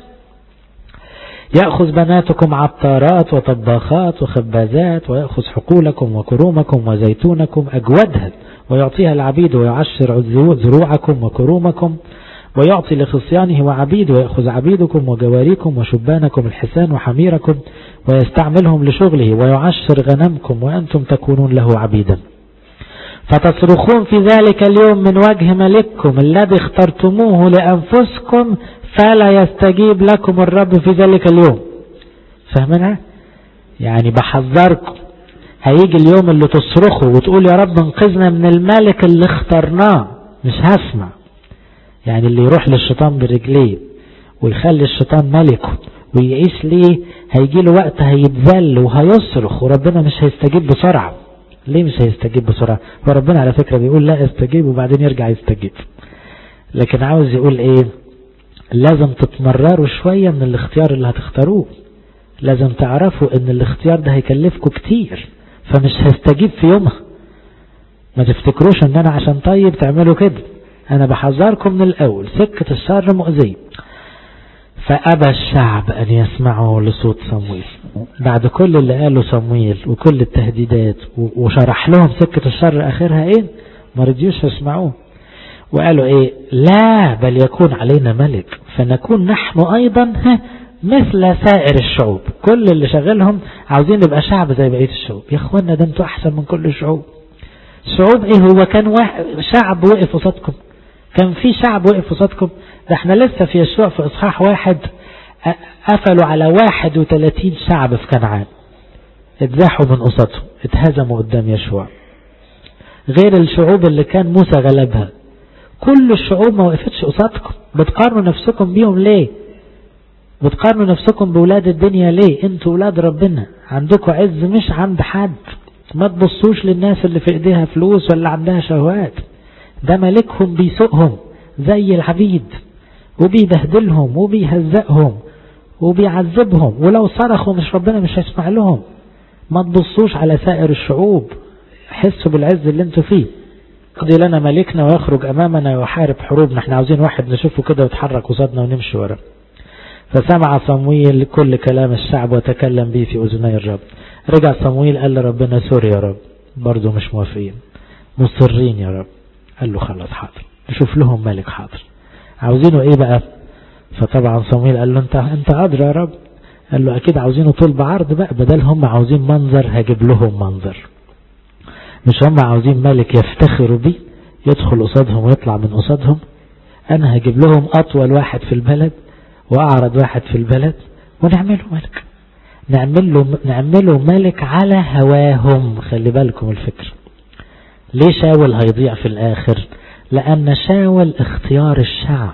يأخذ بناتكم عطارات وطباخات وخبازات ويأخذ حقولكم وكرومكم وزيتونكم أجودها ويعطيها العبيد ويعشر زروعكم وكرومكم ويعطي لخصيانه وعبيد ويأخذ عبيدكم وجواريكم وشبانكم الحسان وحميركم ويستعملهم لشغله ويعشر غنمكم وأنتم تكونون له عبيدا فتصرخون في ذلك اليوم من وجه ملككم الذي اخترتموه لأنفسكم فلا يستجيب لكم الرب في ذلك اليوم فاهمينها يعني بحذركم هيجي اليوم اللي تصرخوا وتقول يا رب انقذنا من الملك اللي اخترناه مش هسمع يعني اللي يروح للشيطان برجليه ويخلي الشيطان ملكه ويعيش ليه هيجي له وقت هيتذل وهيصرخ وربنا مش هيستجيب بسرعة ليه مش هيستجيب بسرعة وربنا على فكرة بيقول لا استجيب وبعدين يرجع يستجيب لكن عاوز يقول ايه لازم تتمرروا شوية من الاختيار اللي هتختاروه لازم تعرفوا ان الاختيار ده هيكلفكم كتير فمش هستجيب في يومها ما تفتكروش ان انا عشان طيب تعملوا كده انا بحذركم من الاول سكة الشر مؤذية فأبى الشعب أن يسمعوا لصوت صمويل بعد كل اللي قاله صمويل وكل التهديدات وشرح لهم سكة الشر آخرها إيه ما رضيوش يسمعوه وقالوا إيه لا بل يكون علينا ملك فنكون نحن أيضا مثل سائر الشعوب كل اللي شغلهم عاوزين نبقى شعب زي بقية الشعوب يا اخوانا ده انتوا أحسن من كل الشعوب شعوب إيه هو كان واحد شعب وقف قصادكم كان في شعب وقف قصادكم ده احنا لسه في يشوع في اصحاح واحد قفلوا على واحد وثلاثين شعب في كنعان اتزاحوا من قصادهم اتهزموا قدام يشوع غير الشعوب اللي كان موسى غلبها كل الشعوب ما وقفتش قصادكم بتقارنوا نفسكم بيهم ليه بتقارنوا نفسكم بولاد الدنيا ليه انتوا ولاد ربنا عندكم عز مش عند حد ما تبصوش للناس اللي في ايديها فلوس ولا عندها شهوات ده ملكهم بيسوقهم زي العبيد وبيبهدلهم وبيهزقهم وبيعذبهم ولو صرخوا مش ربنا مش هيسمع لهم ما تبصوش على سائر الشعوب حسوا بالعز اللي انتوا فيه قضي لنا ملكنا ويخرج امامنا ويحارب حروبنا احنا عاوزين واحد نشوفه كده ويتحرك قصادنا ونمشي وراه فسمع صمويل كل كلام الشعب وتكلم به في اذني الرب رجع صمويل قال لربنا سوري يا رب برضه مش موافقين مصرين يا رب قال له خلاص حاضر نشوف لهم ملك حاضر عاوزينه ايه بقى فطبعا صمويل قال له انت انت قادر يا رب قال له اكيد عاوزينه طول بعرض بقى بدل هم عاوزين منظر هجيب لهم منظر مش هم عاوزين ملك يفتخروا بيه يدخل قصادهم ويطلع من قصادهم انا هجيب لهم اطول واحد في البلد واعرض واحد في البلد ونعمله ملك نعمل له نعمله ملك على هواهم خلي بالكم الفكر ليه شاول هيضيع في الاخر لان شاول اختيار الشعب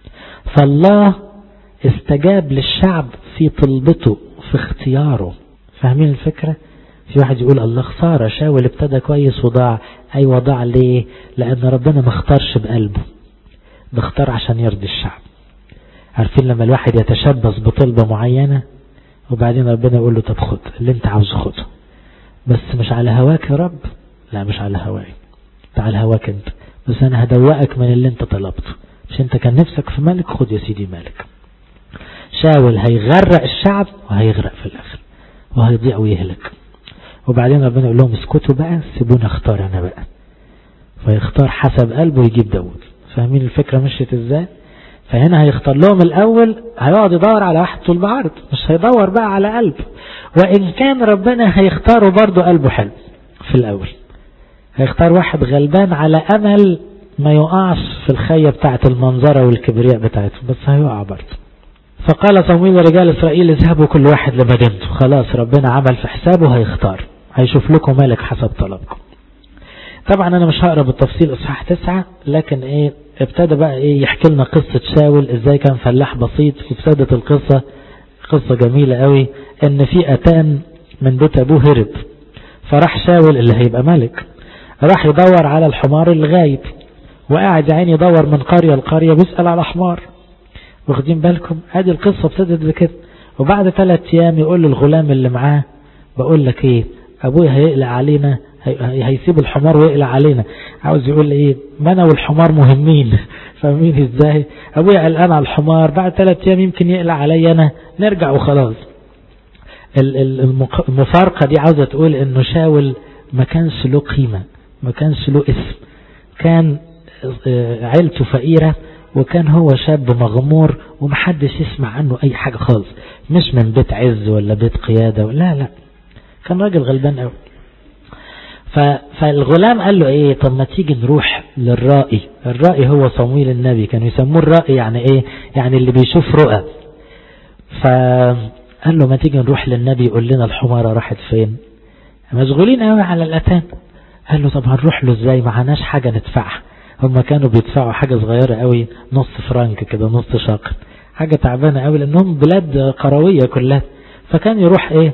فالله استجاب للشعب في طلبته في اختياره فاهمين الفكرة في واحد يقول الله خسارة شاول ابتدى كويس وضاع ايوه ضاع ليه لان ربنا ما اختارش بقلبه بيختار عشان يرضي الشعب عارفين لما الواحد يتشبث بطلبة معينة وبعدين ربنا يقول له طب خد اللي انت عاوزه خده بس مش على هواك يا رب لا مش على هواي تعال هواك انت بس انا هدوقك من اللي انت طلبته مش انت كان نفسك في ملك خد يا سيدي ملك شاول هيغرق الشعب وهيغرق في الاخر وهيضيع ويهلك وبعدين ربنا يقول لهم اسكتوا بقى سيبوني اختار انا بقى فيختار حسب قلبه يجيب داود فاهمين الفكرة مشيت ازاي فهنا هيختار لهم الاول هيقعد يدور على واحد طول بعرض مش هيدور بقى على قلب وان كان ربنا هيختاره برضه قلبه حلو في الاول هيختار واحد غلبان على امل ما يقعش في الخية بتاعة المنظرة والكبرياء بتاعته بس هيقع برضه فقال صمويل ورجال إسرائيل اذهبوا كل واحد لمدينته خلاص ربنا عمل في حسابه هيختار هيشوف لكم ملك حسب طلبكم طبعا انا مش هقرا بالتفصيل اصحاح تسعة لكن ايه ابتدى بقى ايه يحكي لنا قصة شاول ازاي كان فلاح بسيط وابتدت القصة قصة جميلة قوي ان في اتان من بيت ابوه هرب فراح شاول اللي هيبقى ملك راح يدور على الحمار الغايب وقاعد يا عيني يدور من قرية لقرية بيسأل على حمار واخدين بالكم ادي القصة ابتدت بكده وبعد ثلاث ايام يقول للغلام اللي معاه بقول لك ايه ابويا هيقلق علينا هيسيب الحمار ويقلق علينا عاوز يقول ايه ما انا والحمار مهمين فاهمين ازاي ابويا قلقان على الحمار بعد ثلاث ايام يمكن يقلق عليا انا نرجع وخلاص المفارقة دي عاوزة تقول انه شاول ما كانش له قيمة ما كانش له اسم كان عيلته فقيرة وكان هو شاب مغمور ومحدش يسمع عنه اي حاجة خالص مش من بيت عز ولا بيت قيادة لا لا كان راجل غلبان قوي فالغلام قال له ايه طب ما تيجي نروح للرائي الرائي هو صمويل النبي كانوا يسموه الرائي يعني ايه يعني اللي بيشوف رؤى فقال له ما تيجي نروح للنبي يقول لنا الحمارة راحت فين مشغولين قوي على الاتان قال له طب هنروح له ازاي معناش حاجة ندفعها هم كانوا بيدفعوا حاجة صغيرة قوي نص فرنك كده نص شاقل حاجة تعبانة قوي لانهم بلاد قروية كلها فكان يروح ايه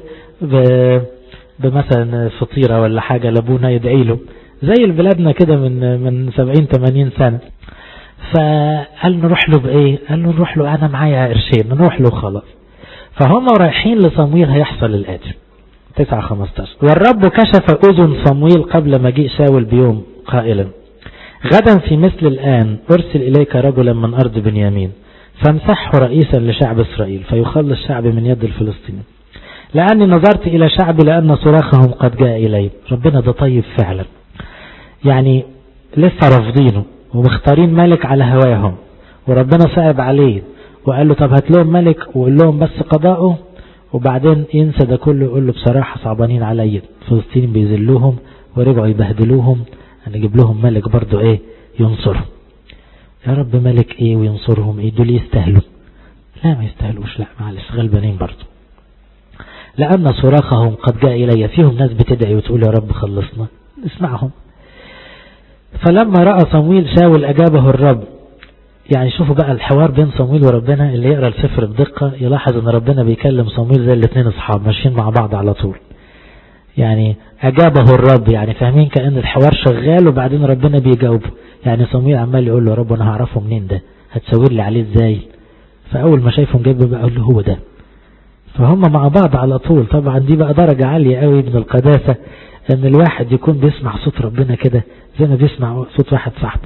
بمثلا فطيرة ولا حاجة لابونا يدعي له زي البلادنا كده من من 70 80 سنة فقال نروح له بايه قال له نروح له انا معايا قرشين نروح له خلاص فهم رايحين لصمويل هيحصل الاتي 9 15 والرب كشف اذن صمويل قبل مجيء شاول بيوم قائلا غدا في مثل الآن أرسل إليك رجلا من أرض بنيامين فامسحه رئيسا لشعب إسرائيل فيخلص شعب من يد الفلسطينيين لأني نظرت إلى شعبي لأن صراخهم قد جاء إلي ربنا ده طيب فعلا يعني لسه رافضينه ومختارين ملك على هواهم وربنا صعب عليه وقال له طب هات لهم ملك وقول لهم بس قضاءه وبعدين ينسى ده كله يقول له بصراحة صعبانين عليا الفلسطينيين بيذلوهم ورجعوا يبهدلوهم هنجيب لهم ملك برضو ايه ينصرهم يا رب ملك ايه وينصرهم ايه دول يستاهلوا لا ما يستاهلوش لا معلش غلبانين برضو لأن صراخهم قد جاء إلي فيهم ناس بتدعي وتقول يا رب خلصنا اسمعهم فلما رأى صمويل شاول أجابه الرب يعني شوفوا بقى الحوار بين صمويل وربنا اللي يقرأ السفر بدقة يلاحظ ان ربنا بيكلم صمويل زي الاثنين اصحاب ماشيين مع بعض على طول يعني أجابه الرب يعني فاهمين كأن الحوار شغال وبعدين ربنا بيجاوبه يعني صمويل عمال يقول له رب أنا هعرفه منين ده هتسوي لي عليه ازاي فأول ما شايفهم جايبه بقى أقول له هو ده فهم مع بعض على طول طبعا دي بقى درجة عالية قوي من القداسة ان الواحد يكون بيسمع صوت ربنا كده زي ما بيسمع صوت واحد صاحبه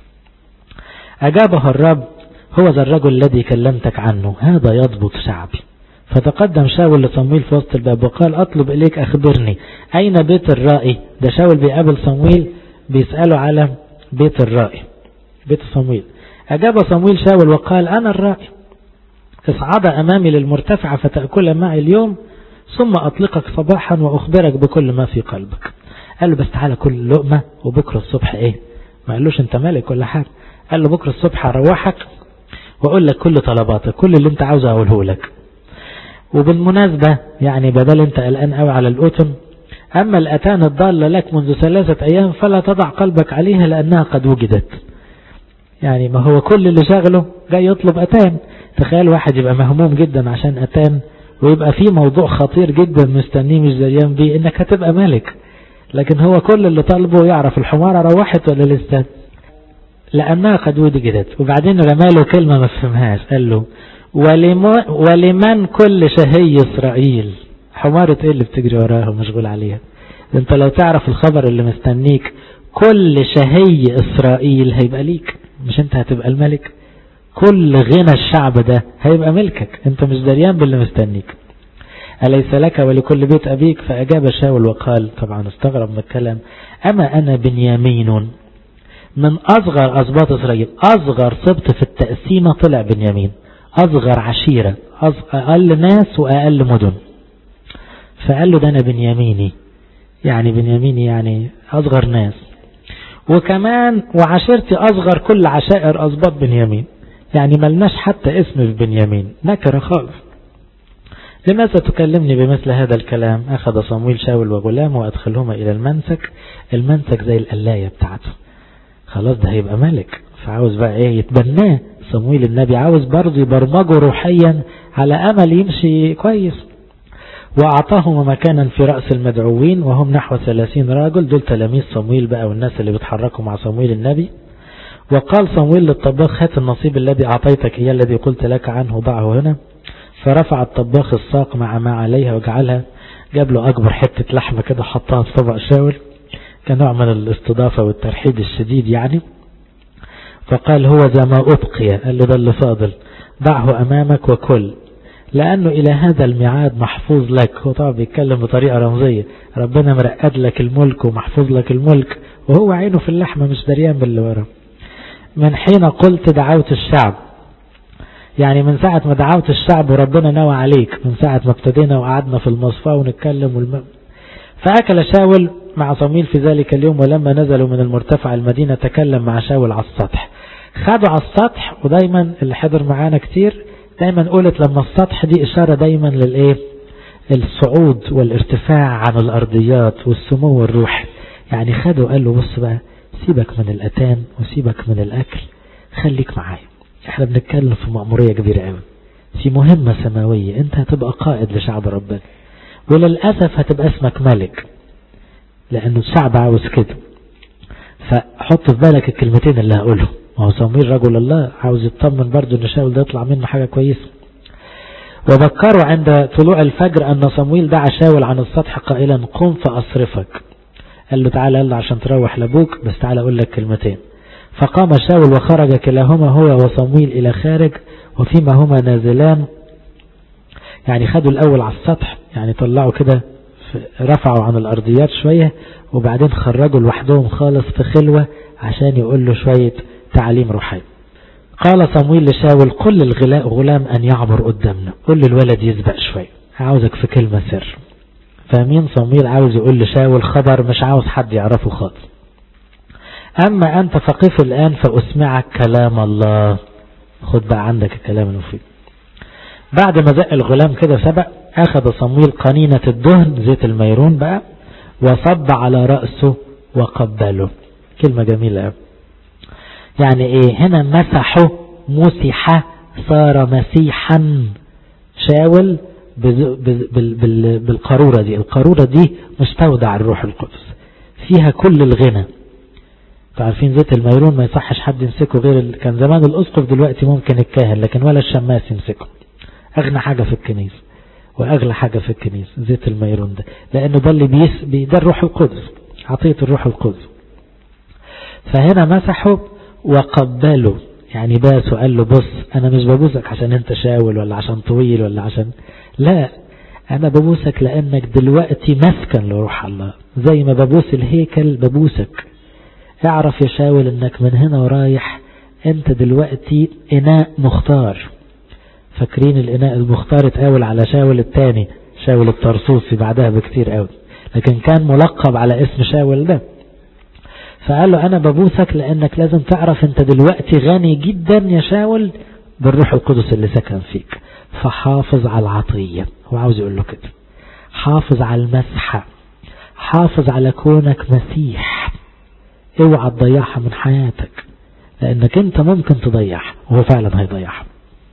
أجابه الرب هو ذا الرجل الذي كلمتك عنه هذا يضبط شعبي فتقدم شاول لصمويل في وسط الباب وقال أطلب إليك أخبرني أين بيت الرائي ده شاول بيقابل صمويل بيسأله على بيت الرائي بيت صمويل أجاب صمويل شاول وقال أنا الرائي اصعد أمامي للمرتفعة فتأكل معي اليوم ثم أطلقك صباحا وأخبرك بكل ما في قلبك قال له بس تعالى كل لقمة وبكرة الصبح إيه ما قالوش أنت مالك ولا حاجة قال له بكرة الصبح أروحك وأقول لك كل طلباتك كل اللي أنت عاوزه أقوله لك وبالمناسبة يعني بدل أنت قلقان قوي على الأتم أما الأتان الضالة لك منذ ثلاثة أيام فلا تضع قلبك عليها لأنها قد وجدت يعني ما هو كل اللي شغله جاي يطلب أتان تخيل واحد يبقى مهموم جدا عشان أتان ويبقى في موضوع خطير جدا مستنيه مش زيان بيه انك هتبقى ملك لكن هو كل اللي طالبه يعرف الحمارة روحت ولا لسه لأنها قد وجدت وبعدين رماله كلمة ما فهمهاش قال له ولمن كل شهي إسرائيل حمارة ايه اللي بتجري وراها ومشغول عليها انت لو تعرف الخبر اللي مستنيك كل شهي إسرائيل هيبقى ليك مش انت هتبقى الملك كل غنى الشعب ده هيبقى ملكك انت مش دريان باللي مستنيك أليس لك ولكل بيت أبيك فأجاب شاول وقال طبعا استغرب من الكلام أما أنا بنيامين من أصغر أسباط إسرائيل أصغر سبط في التقسيمة طلع بنيامين أصغر عشيرة أقل ناس وأقل مدن فقال له ده أنا بنياميني يعني بنياميني يعني أصغر ناس وكمان وعشيرتي أصغر كل عشائر أسباط بنيامين يعني ملناش حتى اسم في بنيامين نكرة خالص لماذا تكلمني بمثل هذا الكلام أخذ صمويل شاول وغلامه وأدخلهما إلى المنسك المنسك زي القلاية بتاعته خلاص ده هيبقى ملك فعاوز بقى ايه يتبناه صمويل النبي عاوز برضه يبرمجه روحيا على أمل يمشي كويس وأعطاهما مكانا في رأس المدعوين وهم نحو ثلاثين راجل دول تلاميذ صمويل بقى والناس اللي بيتحركوا مع صمويل النبي وقال صمويل للطباخ هات النصيب الذي أعطيتك إياه الذي قلت لك عنه ضعه هنا فرفع الطباخ الساق مع ما عليها وجعلها جاب له أكبر حتة لحمة كده حطها في طبق شاول كنوع من الاستضافة والترحيب الشديد يعني فقال هو ذا ما أبقي قال له ده اللي فاضل ضعه أمامك وكل لأنه إلى هذا الميعاد محفوظ لك هو طبعا بيتكلم بطريقة رمزية ربنا مرقد لك الملك ومحفوظ لك الملك وهو عينه في اللحمة مش دريان باللي ورا من حين قلت دعوت الشعب يعني من ساعة ما دعوت الشعب وربنا نوى عليك من ساعة ما ابتدينا وقعدنا في المصفى ونتكلم والم... فأكل شاول مع صميل في ذلك اليوم ولما نزلوا من المرتفع المدينة تكلم مع شاول على السطح خدوا على السطح ودايما اللي حضر معانا كتير دايما قلت لما السطح دي إشارة دايما للإيه الصعود والارتفاع عن الأرضيات والسمو الروحي يعني خدوا قال له بص بقى سيبك من الأتان وسيبك من الأكل خليك معايا احنا بنتكلم في مأمورية كبيرة قوي في مهمة سماوية انت هتبقى قائد لشعب ربنا وللأسف هتبقى اسمك ملك لأنه الشعب عاوز كده فحط في بالك الكلمتين اللي هقولهم ما هو صمير رجل الله عاوز يطمن برضه ان شاول ده يطلع منه حاجة كويسة وذكروا عند طلوع الفجر أن صمويل دعا شاول عن السطح قائلا قم فأصرفك قال له تعالى يلا عشان تروح لابوك بس تعالى أقول لك كلمتين فقام شاول وخرج كلاهما هو وصمويل إلى خارج وفيما هما نازلان يعني خدوا الأول على السطح يعني طلعوا كده رفعوا عن الأرضيات شوية وبعدين خرجوا لوحدهم خالص في خلوة عشان يقول له شوية تعليم روحي قال صمويل لشاول قل للغلام أن يعبر قدامنا قل للولد يسبق شوية عاوزك في كلمة سر فمين صمويل عاوز يقول لشاول خبر مش عاوز حد يعرفه خالص أما أنت فقف الآن فأسمعك كلام الله خد بقى عندك الكلام المفيد بعد ما زق الغلام كده سبق أخذ صمويل قنينة الدهن زيت الميرون بقى وصب على رأسه وقبله كلمة جميلة يعني ايه هنا مسحه مسح صار مسيحا شاول بالقارورة دي القارورة دي مستودع الروح القدس فيها كل الغنى عارفين زيت الميرون ما يصحش حد يمسكه غير كان زمان الأسقف دلوقتي ممكن الكاهن لكن ولا الشماس يمسكه أغنى حاجة في الكنيسة وأغلى حاجة في الكنيسة زيت الميرون ده لأنه ده اللي بيس ده الروح القدس عطية الروح القدس فهنا مسحه وقبله يعني باس وقال له بص أنا مش ببوسك عشان أنت شاول ولا عشان طويل ولا عشان لا أنا ببوسك لأنك دلوقتي مسكن لروح الله زي ما ببوس الهيكل ببوسك اعرف يا شاول انك من هنا ورايح انت دلوقتي اناء مختار فاكرين الاناء المختار اتقاول على شاول الثاني شاول الطرسوسي بعدها بكتير قوي لكن كان ملقب على اسم شاول ده فقال له انا ببوسك لانك لازم تعرف انت دلوقتي غني جدا يا شاول بالروح القدس اللي سكن فيك فحافظ على العطية هو عاوز يقول له كده حافظ على المسحة حافظ على كونك مسيح اوعى تضيعها من حياتك لانك انت ممكن تضيعها وهو فعلا هيضيعها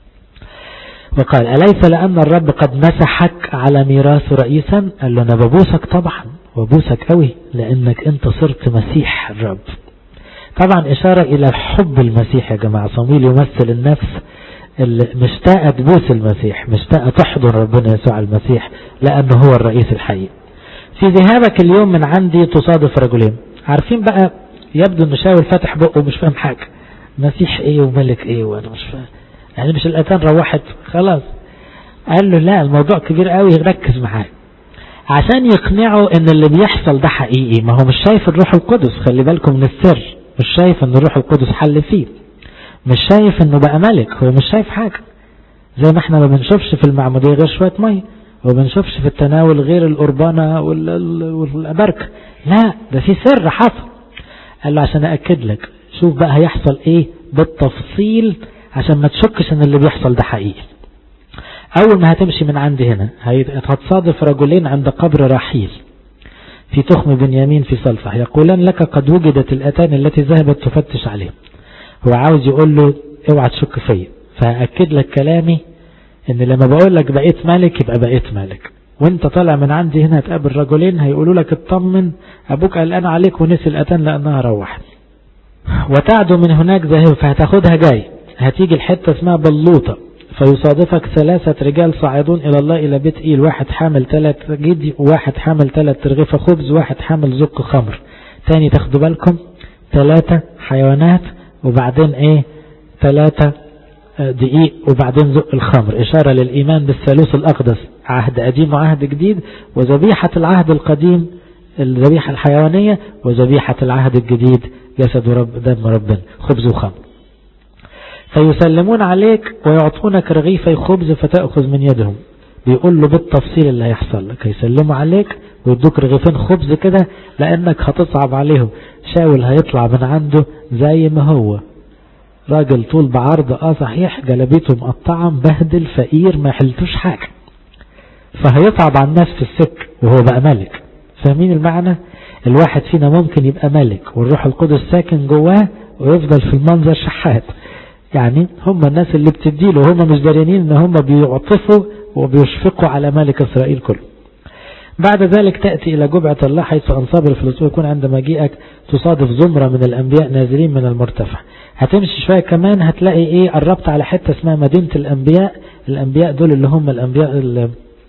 وقال أليس لأن الرب قد مسحك على ميراث رئيسا قال له أنا ببوسك طبعا وبوسك قوي لأنك أنت صرت مسيح الرب طبعا إشارة إلى حب المسيح يا جماعة صمويل يمثل النفس اللي مشتاقة تبوس المسيح مشتاقة تحضن ربنا يسوع المسيح لأنه هو الرئيس الحقيقي في ذهابك اليوم من عندي تصادف رجلين عارفين بقى يبدو ان شاول فتح بقه مش فاهم حاجة مسيح ايه وملك ايه وانا مش فاهم يعني مش الاتان روحت خلاص قال له لا الموضوع كبير قوي ركز معايا عشان يقنعوا ان اللي بيحصل ده حقيقي ما هو مش شايف الروح القدس خلي بالكم من السر مش شايف ان الروح القدس حل فيه مش شايف انه بقى ملك هو مش شايف حاجة زي ما احنا ما بنشوفش في المعمودية غير شوية مية وما بنشوفش في التناول غير القربانة والأبركة لا ده في سر حصل قال له عشان أأكد لك شوف بقى هيحصل ايه بالتفصيل عشان ما تشكش ان اللي بيحصل ده حقيقي اول ما هتمشي من عندي هنا هتصادف رجلين عند قبر رحيل في تخم بنيامين في صلفة يقولان لك قد وجدت الاتان التي ذهبت تفتش عليه هو عاوز يقول له اوعى تشك فيا فهأكد لك كلامي ان لما بقول لك بقيت ملك يبقى بقيت ملك وانت طالع من عندي هنا هتقابل رجلين هيقولوا لك اطمن ابوك قلقان عليك ونسي الاتان لانها روحت وتعدو من هناك ذاهب فهتاخدها جاي هتيجي الحتة اسمها بلوطة فيصادفك ثلاثة رجال صاعدون إلى الله إلى بيت إيل واحد حامل ثلاث جدي وواحد حامل ثلاث ترغيفة خبز وواحد حامل زق خمر تاني تاخدوا بالكم ثلاثة حيوانات وبعدين ايه ثلاثة دقيق وبعدين زق الخمر إشارة للإيمان بالثالوث الأقدس عهد قديم وعهد جديد وذبيحة العهد القديم الذبيحة الحيوانية وذبيحة العهد الجديد جسد رب دم ربنا خبز وخمر فيسلمون عليك ويعطونك رغيفي خبز فتأخذ من يدهم بيقول له بالتفصيل اللي هيحصل لك هيسلموا عليك ويدوك رغيفين خبز كده لأنك هتصعب عليهم شاول هيطلع من عنده زي ما هو راجل طول بعرض اه صحيح جلبيته مقطعة مبهدل فقير ما حلتوش حاجة فهيصعب على الناس في السك وهو بقى ملك فاهمين المعنى الواحد فينا ممكن يبقى ملك والروح القدس ساكن جواه ويفضل في المنظر شحات يعني هم الناس اللي بتديله هم مش دارينين ان هم بيعطفوا وبيشفقوا على ملك اسرائيل كله بعد ذلك تأتي إلى جبعة الله حيث أنصاب الفلسطين يكون عند مجيئك تصادف زمرة من الأنبياء نازلين من المرتفع هتمشي شوية كمان هتلاقي إيه قربت على حتة اسمها مدينة الأنبياء الأنبياء دول اللي هم الأنبياء اللي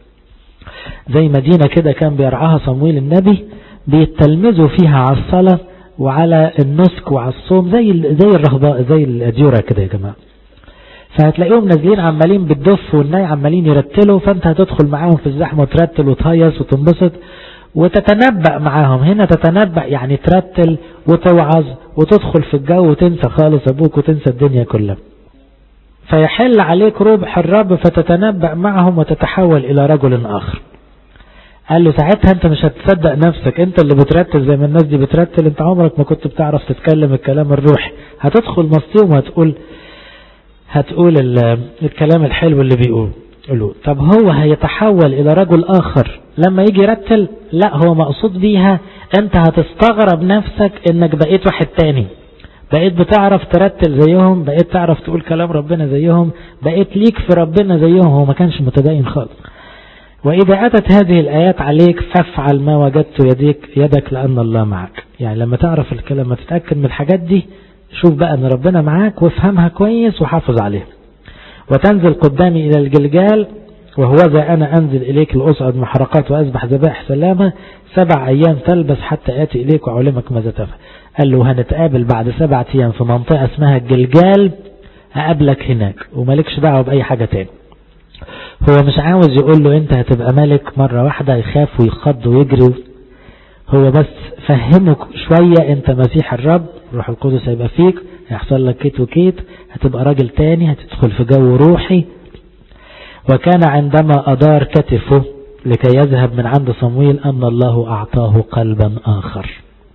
زي مدينة كده كان بيرعاها صمويل النبي بيتلمذوا فيها على الصلاة وعلى النسك وعلى الصوم زي زي الرهباء زي الأديرة كده يا جماعة فهتلاقيهم نازلين عمالين بالدف والناي عمالين يرتلوا فانت هتدخل معاهم في الزحمة وترتل وتهيص وتنبسط وتتنبأ معاهم هنا تتنبأ يعني ترتل وتوعظ وتدخل في الجو وتنسى خالص أبوك وتنسى الدنيا كلها فيحل عليك ربح الرب فتتنبأ معهم وتتحول إلى رجل آخر قال له ساعتها انت مش هتصدق نفسك انت اللي بترتل زي ما الناس دي بترتل انت عمرك ما كنت بتعرف تتكلم الكلام الروحي هتدخل مصيهم وهتقول هتقول الكلام الحلو اللي بيقول له طب هو هيتحول الى رجل اخر لما يجي يرتل لا هو مقصود بيها انت هتستغرب نفسك انك بقيت واحد تاني بقيت بتعرف ترتل زيهم بقيت تعرف تقول كلام ربنا زيهم بقيت ليك في ربنا زيهم هو ما كانش متدين خالص وإذا أتت هذه الآيات عليك فافعل ما وجدت يديك يدك لأن الله معك يعني لما تعرف الكلام ما تتأكد من الحاجات دي شوف بقى أن ربنا معاك وافهمها كويس وحافظ عليها وتنزل قدامي إلى الجلجال وهو ذا أنا أنزل إليك لأصعد محرقات وأذبح ذبائح سلامة سبع أيام تلبس حتى آتي إليك وأعلمك ماذا تفعل قال له هنتقابل بعد سبعة أيام في منطقة اسمها الجلجال هقابلك هناك ومالكش دعوة بأي حاجة تاني هو مش عاوز يقول له انت هتبقى ملك مرة واحدة يخاف ويخض ويجري هو بس فهمك شوية انت مسيح الرب روح القدس هيبقى فيك هيحصل لك كيت وكيت هتبقى راجل تاني هتدخل في جو روحي وكان عندما أدار كتفه لكي يذهب من عند صمويل أن الله أعطاه قلبا آخر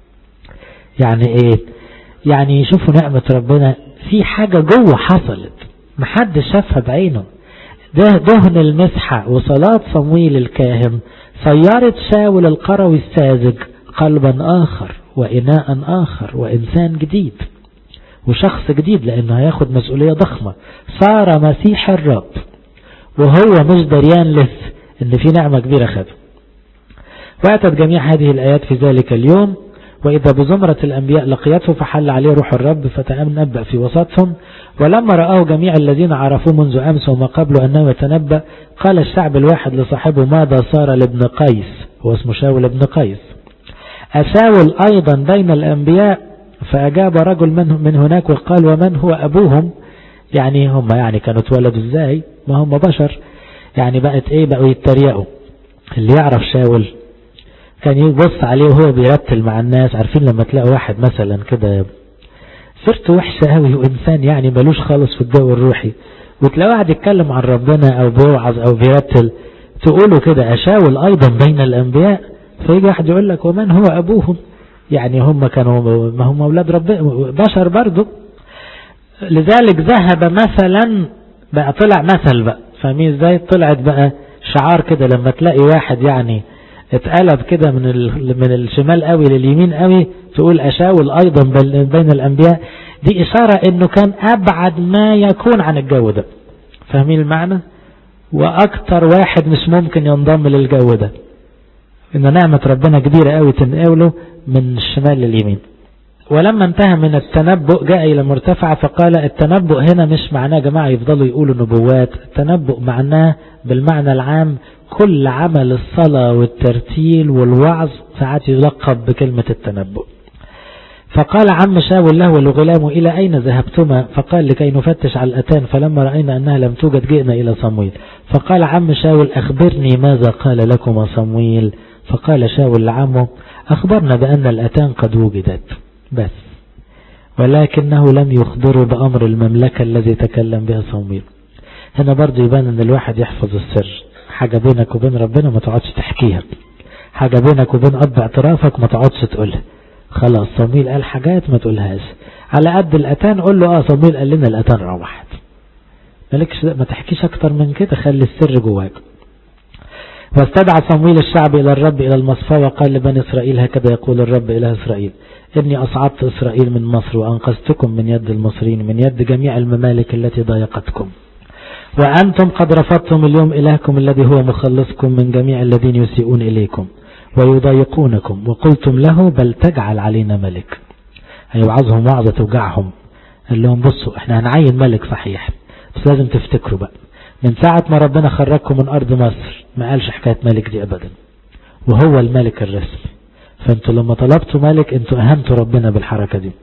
يعني ايه يعني يشوفوا نعمة ربنا في حاجة جوه حصلت محدش شافها بعينه ده دهن المسحة وصلاة صمويل الكاهن صيرت شاول القروي الساذج قلبا آخر وإناء آخر وإنسان جديد وشخص جديد لأنه هياخد مسؤولية ضخمة صار مسيح الرب وهو مش دريان لسه ان في نعمة كبيرة خده وأتت جميع هذه الآيات في ذلك اليوم وإذا بزمرة الأنبياء لقيته فحل عليه روح الرب فتنبأ في وسطهم ولما رآه جميع الذين عرفوه منذ أمس وما قبل أنه يتنبأ قال الشعب الواحد لصاحبه ماذا صار لابن قيس هو اسمه شاول ابن قيس أشاول أيضا بين الأنبياء فأجاب رجل من, من هناك وقال ومن هو أبوهم يعني هم يعني كانوا اتولدوا ازاي ما هم بشر يعني بقت ايه بقوا يتريقوا اللي يعرف شاول كان يبص عليه وهو بيرتل مع الناس عارفين لما تلاقوا واحد مثلا كده سيرته وحشة قوي وإنسان يعني ملوش خالص في الجو الروحي وتلاقوا واحد يتكلم عن ربنا أو بيوعظ أو بيرتل تقولوا كده أشاول أيضا بين الأنبياء فيجي واحد يقول لك ومن هو أبوهم يعني هم كانوا ما هم أولاد ربنا بشر برضه لذلك ذهب مثلا بقى طلع مثل بقى فاهمين ازاي طلعت بقى شعار كده لما تلاقي واحد يعني اتقلب كده من من الشمال قوي لليمين قوي تقول أشاول أيضا بين الأنبياء دي إشارة إنه كان أبعد ما يكون عن الجو ده فاهمين المعنى وأكتر واحد مش ممكن ينضم للجو ده إن نعمة ربنا كبيرة قوي تنقله من الشمال لليمين ولما انتهى من التنبؤ جاء إلى مرتفع فقال التنبؤ هنا مش معناه جماعة يفضلوا يقولوا نبوات التنبؤ معناه بالمعنى العام كل عمل الصلاة والترتيل والوعظ ساعات يلقب بكلمة التنبؤ فقال عم شاول له ولغلامه إلى أين ذهبتما فقال لكي نفتش على الأتان فلما رأينا أنها لم توجد جئنا إلى صمويل فقال عم شاول أخبرني ماذا قال لكما صمويل فقال شاول لعمه أخبرنا بأن الأتان قد وجدت بس ولكنه لم يخبره بأمر المملكة الذي تكلم بها صمويل هنا برضو يبان أن الواحد يحفظ السر حاجة بينك وبين ربنا ما تقعدش تحكيها حاجة بينك وبين أب اعترافك ما تقعدش تقولها خلاص صمويل قال حاجات ما تقولهاش على قد الأتان قول له اه صمويل قال لنا الأتان روحت مالكش ما تحكيش أكتر من كده خلي السر جواك واستدعى صمويل الشعب إلى الرب إلى المصفى وقال لبني إسرائيل هكذا يقول الرب إله إسرائيل إني أصعدت إسرائيل من مصر وأنقذتكم من يد المصريين من يد جميع الممالك التي ضايقتكم وأنتم قد رفضتم اليوم إلهكم الذي هو مخلصكم من جميع الذين يسيئون إليكم ويضايقونكم وقلتم له بل تجعل علينا ملك هيوعظهم وعظة توجعهم قال لهم بصوا احنا هنعين ملك صحيح بس لازم تفتكروا بقى من ساعة ما ربنا خرجكم من أرض مصر ما قالش حكاية ملك دي أبدا وهو الملك الرسمي فانتوا لما طلبتوا ملك انتوا أهمتوا ربنا بالحركة دي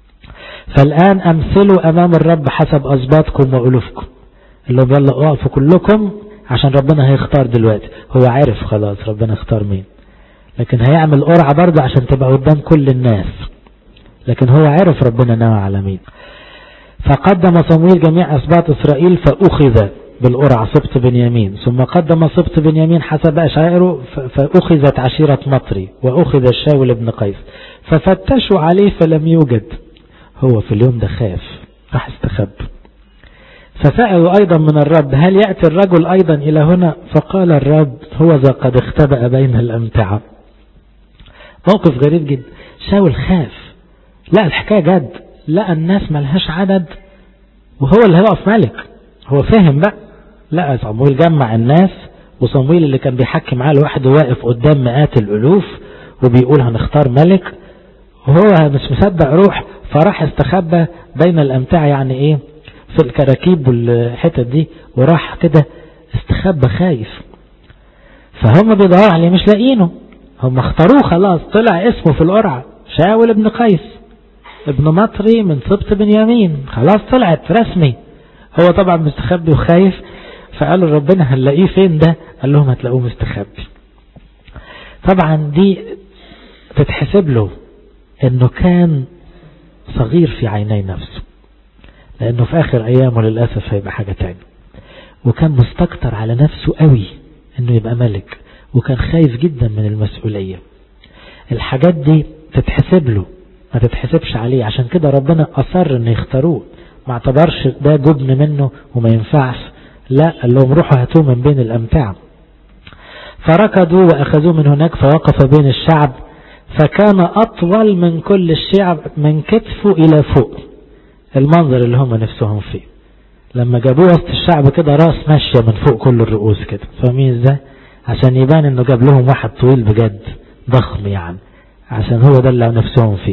فالآن أمثلوا أمام الرب حسب أسباطكم وألوفكم اللي يلا اقفوا كلكم عشان ربنا هيختار دلوقتي هو عارف خلاص ربنا اختار مين لكن هيعمل قرعة برضه عشان تبقى قدام كل الناس لكن هو عارف ربنا نوى على مين فقدم صمويل جميع أسباط إسرائيل فأخذ بالقرعة سبط بنيامين ثم قدم سبط بنيامين حسب أشعاره فأخذت عشيرة مطري وأخذ الشاول بن قيس ففتشوا عليه فلم يوجد هو في اليوم ده خاف راح استخب فسألوا أيضا من الرب هل يأتي الرجل أيضا إلى هنا فقال الرب هو ذا قد اختبأ بين الأمتعة موقف غريب جدا شاول خاف لا الحكاية جد لا الناس ملهاش عدد وهو اللي هيقف ملك هو فهم بقى لا صمويل جمع الناس وصمويل اللي كان بيحكي معاه لوحده واقف قدام مئات الألوف وبيقول هنختار ملك وهو مش مصدق روح فراح استخبى بين الأمتعة يعني ايه في الكراكيب والحتت دي وراح كده استخبى خايف فهم بيدوروا عليه مش لاقينه هم اختاروه خلاص طلع اسمه في القرعة شاول ابن قيس ابن مطري من سبط بنيامين خلاص طلعت رسمي هو طبعا مستخبي وخايف فقالوا ربنا هنلاقيه فين ده قال لهم هتلاقوه مستخبي طبعا دي تتحسب له انه كان صغير في عيني نفسه لانه في اخر ايامه للأسف هيبقى حاجة تاني وكان مستكتر على نفسه قوي انه يبقى ملك وكان خايف جدا من المسؤولية الحاجات دي تتحسب له ما تتحسبش عليه عشان كده ربنا أصر ان يختاروه ما اعتبرش ده جبن منه وما ينفعش لا قال لهم روحوا هاتوه من بين الأمتعة فركضوا وأخذوه من هناك فوقف بين الشعب فكان أطول من كل الشعب من كتفه إلى فوق المنظر اللي هم نفسهم فيه لما جابوه وسط الشعب كده راس ماشية من فوق كل الرؤوس كده فاهمين ازاي عشان يبان انه جاب لهم واحد طويل بجد ضخم يعني عشان هو ده اللي نفسهم فيه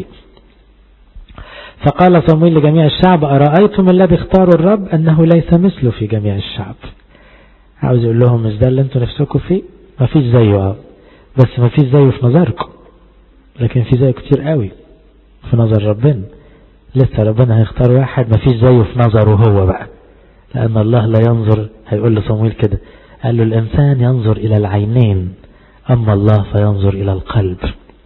فقال صمويل لجميع الشعب أرأيتم الذي اختاروا الرب أنه ليس مثله في جميع الشعب عاوز يقول لهم مش ده اللي انتوا نفسكم فيه ما فيش زيه اه بس ما فيش زيه في نظركم لكن في زيه كتير قوي في نظر ربنا لسه ربنا هيختار واحد مفيش زيه في نظره هو بقى لأن الله لا ينظر هيقول لصمويل كده قال له الإنسان ينظر إلى العينين أما الله فينظر إلى القلب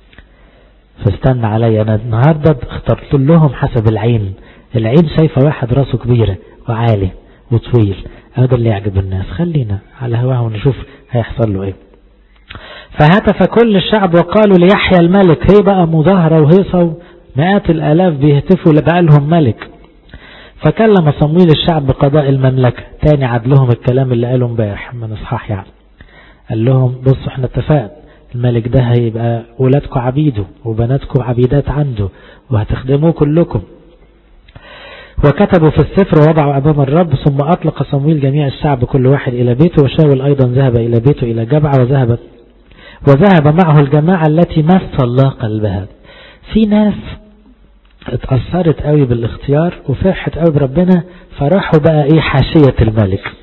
فاستنى علي أنا النهاردة اخترت لهم حسب العين العين شايفة واحد راسه كبيرة وعالي وطويل هذا اللي يعجب الناس خلينا على هواه ونشوف هيحصل له ايه فهتف كل الشعب وقالوا ليحيى الملك هي بقى مظاهرة وهيصة مئات الآلاف بيهتفوا لبقى لهم ملك فكلم صمويل الشعب بقضاء المملكة تاني عاد لهم الكلام اللي قاله امبارح من اصحاح يعني قال لهم بصوا احنا اتفقنا الملك ده هيبقى ولادكم عبيده وبناتكم عبيدات عنده وهتخدموه كلكم وكتبوا في السفر ووضعوا أمام الرب ثم أطلق صمويل جميع الشعب كل واحد إلى بيته وشاول أيضا ذهب إلى بيته إلى جبعة وذهب وذهب معه الجماعة التي مس الله قلبها في ناس اتأثرت قوي بالاختيار وفرحت قوي بربنا فراحوا بقى ايه حاشية الملك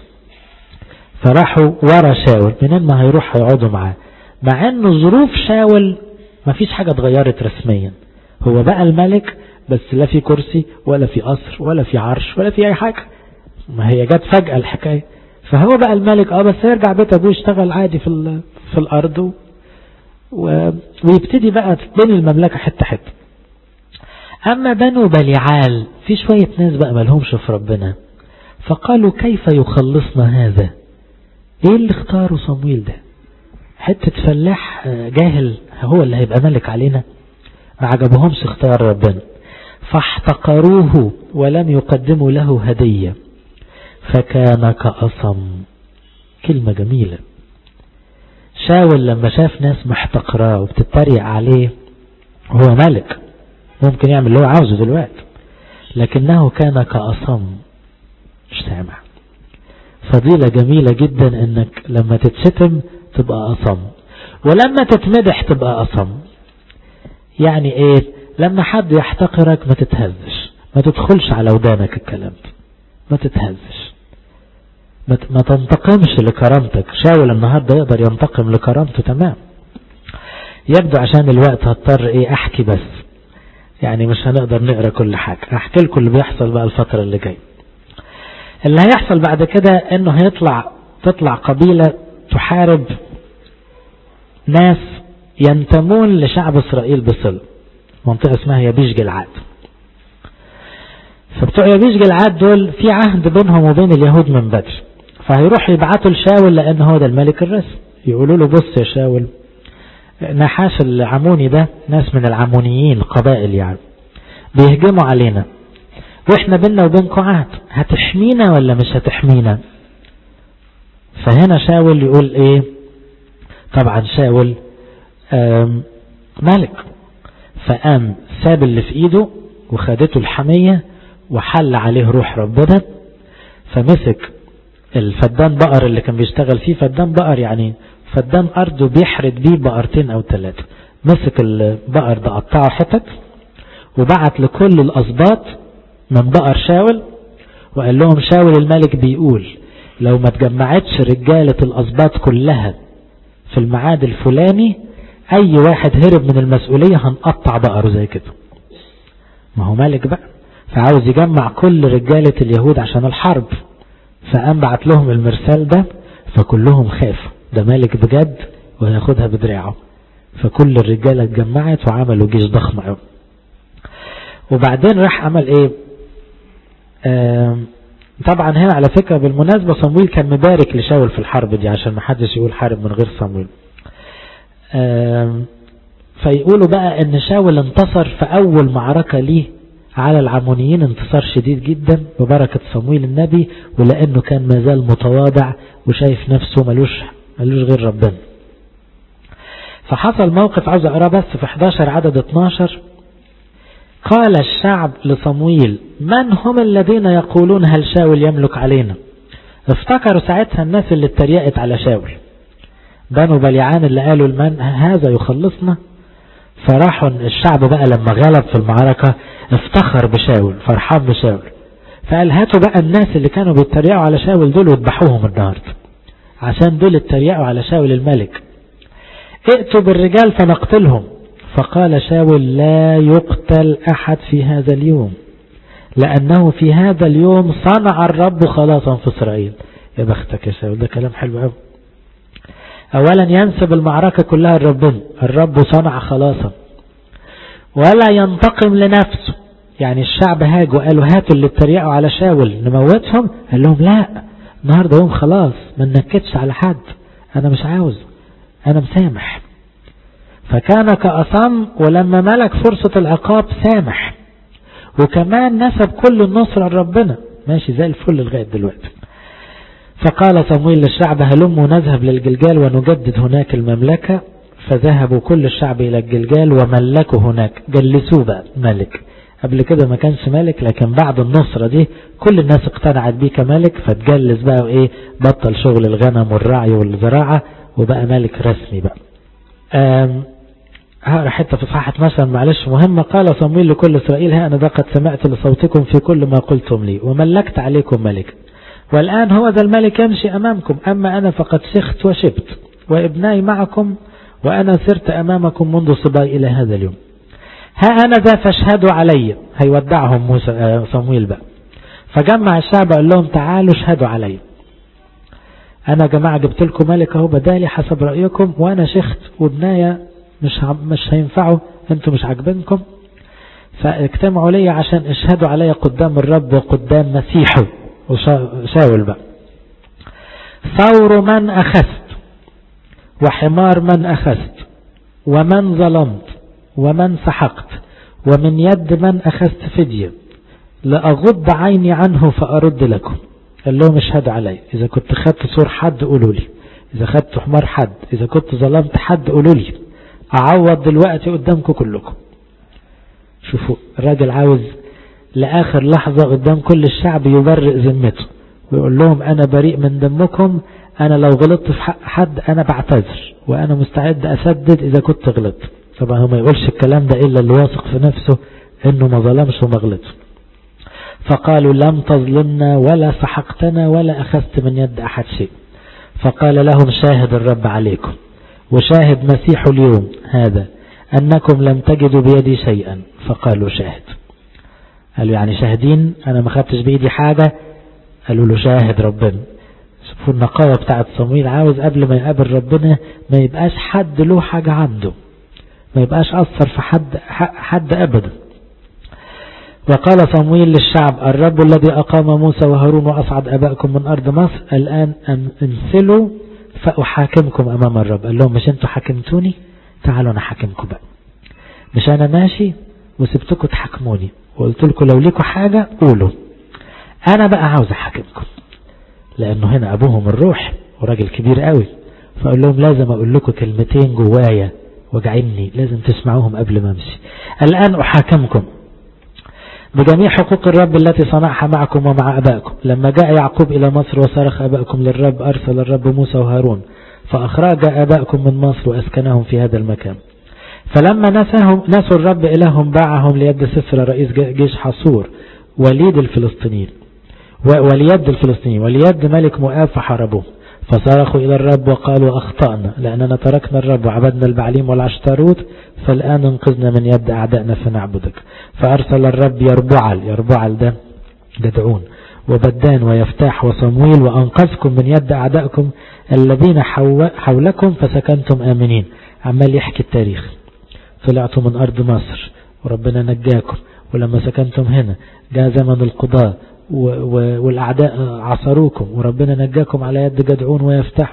فراحوا ورا شاول منين ما هيروح هيقعدوا معاه مع انه ظروف شاول ما فيش حاجة اتغيرت رسميا هو بقى الملك بس لا في كرسي ولا في قصر ولا في عرش ولا في اي حاجة ما هي جت فجأة الحكاية فهو بقى الملك اه بس يرجع بيت ابوه يشتغل عادي في في الارض و... ويبتدي بقى بين المملكة حتة حتة أما بنو بليعال في شوية ناس بقى ملهمش في ربنا فقالوا كيف يخلصنا هذا ايه اللي اختاروا صمويل ده حتة فلاح جاهل هو اللي هيبقى ملك علينا ما عجبهمش اختيار ربنا فاحتقروه ولم يقدموا له هدية فكان كأصم كلمة جميلة شاول لما شاف ناس محتقراه وبتتريق عليه هو ملك ممكن يعمل اللي هو عاوزه دلوقتي لكنه كان كأصم مش سامع فضيلة جميلة جدا انك لما تتشتم تبقى أصم ولما تتمدح تبقى أصم يعني ايه لما حد يحتقرك ما تتهزش ما تدخلش على ودانك الكلام ده ما تتهزش ما تنتقمش لكرامتك شاول النهاردة يقدر ينتقم لكرامته تمام يبدو عشان الوقت هضطر ايه احكي بس يعني مش هنقدر نقرا كل حاجة هحكي لكم اللي بيحصل بقى الفترة اللي جاية اللي هيحصل بعد كده انه هيطلع تطلع قبيلة تحارب ناس ينتمون لشعب اسرائيل بصل منطقة اسمها يبيش جلعاد فبتوع يبيش جلعاد دول في عهد بينهم وبين اليهود من بدر فهيروح يبعتوا لشاول لان هو ده الملك الرسمي يقولوا له بص يا شاول نحاش العموني ده ناس من العمونيين قبائل يعني بيهجموا علينا واحنا بينا وبينكم عهد هتحمينا ولا مش هتحمينا فهنا شاول يقول ايه طبعا شاول ملك فقام ساب اللي في ايده وخدته الحمية وحل عليه روح ربنا فمسك الفدان بقر اللي كان بيشتغل فيه فدان بقر يعني فدان أرضه بيحرد بيه بقرتين أو ثلاثة مسك البقر ده قطعه حتت وبعت لكل الأسباط من بقر شاول وقال لهم شاول الملك بيقول لو ما تجمعتش رجالة الأسباط كلها في الميعاد الفلاني أي واحد هرب من المسؤولية هنقطع بقره زي كده ما هو ملك بقى فعاوز يجمع كل رجالة اليهود عشان الحرب فقام بعت لهم المرسال ده فكلهم خافوا ده مالك بجد وهياخدها بدراعه فكل الرجالة اتجمعت وعملوا جيش ضخم قوي وبعدين راح عمل ايه طبعا هنا على فكرة بالمناسبة صمويل كان مبارك لشاول في الحرب دي عشان ما حدش يقول حارب من غير صمويل فيقولوا بقى ان شاول انتصر في اول معركة ليه على العمونيين انتصار شديد جدا ببركة صمويل النبي ولانه كان مازال متواضع وشايف نفسه ملوش ملوش غير ربنا فحصل موقف عاوز اقراه بس في 11 عدد 12 قال الشعب لصمويل من هم الذين يقولون هل شاول يملك علينا افتكروا ساعتها الناس اللي اتريقت على شاول بنو بليعان اللي قالوا المن هذا يخلصنا فراحوا الشعب بقى لما غلب في المعركة افتخر بشاول فرحان بشاول فقال هاتوا بقى الناس اللي كانوا بيتريقوا على شاول دول واذبحوهم النهارده عشان دول اتريقوا على شاول الملك ائتوا بالرجال فنقتلهم فقال شاول لا يقتل أحد في هذا اليوم لأنه في هذا اليوم صنع الرب خلاصا في إسرائيل يا بختك يا شاول ده كلام حلو قوي أولا ينسب المعركة كلها لربنا الرب صنع خلاصا ولا ينتقم لنفسه يعني الشعب هاجوا قالوا هاتوا اللي اتريقوا على شاول نموتهم قال لهم لا النهاردة يوم خلاص ما ننكدش على حد أنا مش عاوز أنا مسامح فكان كأصم ولما ملك فرصة العقاب سامح وكمان نسب كل النصر لربنا ماشي زي الفل لغاية دلوقتي فقال صمويل للشعب هلموا نذهب للجلجال ونجدد هناك المملكة فذهبوا كل الشعب إلى الجلجال وملكوا هناك جلسوه بقى ملك قبل كده ما كانش ملك لكن بعد النصرة دي كل الناس اقتنعت بيه كملك فتجلس بقى وايه بطل شغل الغنم والرعي والزراعة وبقى ملك رسمي بقى هقرا حته في صحة مثلا معلش مهمة قال صمويل لكل إسرائيل ها أنا ده قد سمعت لصوتكم في كل ما قلتم لي وملكت عليكم ملك والآن هو ذا الملك يمشي أمامكم أما أنا فقد سخت وشبت وابناي معكم وأنا سرت أمامكم منذ صباي إلى هذا اليوم ها أنا ذا فاشهدوا علي هيودعهم موسى صمويل بقى فجمع الشعب قال لهم تعالوا اشهدوا علي أنا يا جماعة جبت لكم ملك أهو بدالي حسب رأيكم وأنا شخت وابنايا مش مش هينفعوا انتوا مش عاجبينكم فاجتمعوا لي عشان اشهدوا علي قدام الرب وقدام مسيحه وشاول بقى ثور من أخذت وحمار من أخذت ومن ظلمت ومن سحقت ومن يد من أخذت فدية لأغض عيني عنه فأرد لكم قال لهم اشهدوا علي إذا كنت خدت صور حد قولوا لي إذا خدت حمار حد إذا كنت ظلمت حد قولوا لي أعوض دلوقتي قدامكم كلكم شوفوا الراجل عاوز لآخر لحظة قدام كل الشعب يبرئ ذمته ويقول لهم أنا بريء من دمكم أنا لو غلطت في حق حد أنا بعتذر وأنا مستعد أسدد إذا كنت غلطت طبعا هو ما يقولش الكلام ده إلا اللي واثق في نفسه إنه ما ظلمش وما غلطش فقالوا لم تظلمنا ولا سحقتنا ولا أخذت من يد أحد شيء فقال لهم شاهد الرب عليكم وشاهد مسيح اليوم هذا أنكم لم تجدوا بيدي شيئا فقالوا شاهد قالوا يعني شاهدين أنا ما خدتش بإيدي حاجة قالوا له شاهد ربنا شوفوا النقاوة بتاعت صمويل عاوز قبل ما يقابل ربنا ما يبقاش حد له حاجة عنده ما يبقاش أثر في حد حد أبدا وقال صمويل للشعب الرب الذي أقام موسى وهارون وأصعد أبائكم من أرض مصر الآن انسلوا فأحاكمكم أمام الرب قال لهم مش انتوا حكمتوني تعالوا أنا حاكمكم بقى مش أنا ماشي وسبتكم تحكموني وقلت لكم لو ليكوا حاجة قولوا أنا بقى عاوز أحاكمكم لأنه هنا أبوهم الروح وراجل كبير قوي فأقول لهم لازم أقول لكم كلمتين جوايا وجعلني لازم تسمعوهم قبل ما أمشي الآن أحاكمكم بجميع حقوق الرب التي صنعها معكم ومع أبائكم لما جاء يعقوب إلى مصر وصرخ أبائكم للرب أرسل الرب موسى وهارون فأخرج أبائكم من مصر وأسكنهم في هذا المكان فلما نساهم نسوا الرب إلههم باعهم ليد سفر رئيس جيش حصور وليد الفلسطينيين وليد الفلسطينيين وليد ملك مؤاب فحاربوه فصرخوا إلى الرب وقالوا أخطأنا لأننا تركنا الرب وعبدنا البعليم والعشتاروت فالآن انقذنا من يد أعدائنا فنعبدك فأرسل الرب يربعل يربعل ده جدعون وبدان ويفتاح وصمويل وأنقذكم من يد أعدائكم الذين حولكم فسكنتم آمنين عمال يحكي التاريخ طلعتم من أرض مصر وربنا نجاكم ولما سكنتم هنا جاء زمن القضاء والأعداء عصروكم وربنا نجاكم على يد جدعون ويفتح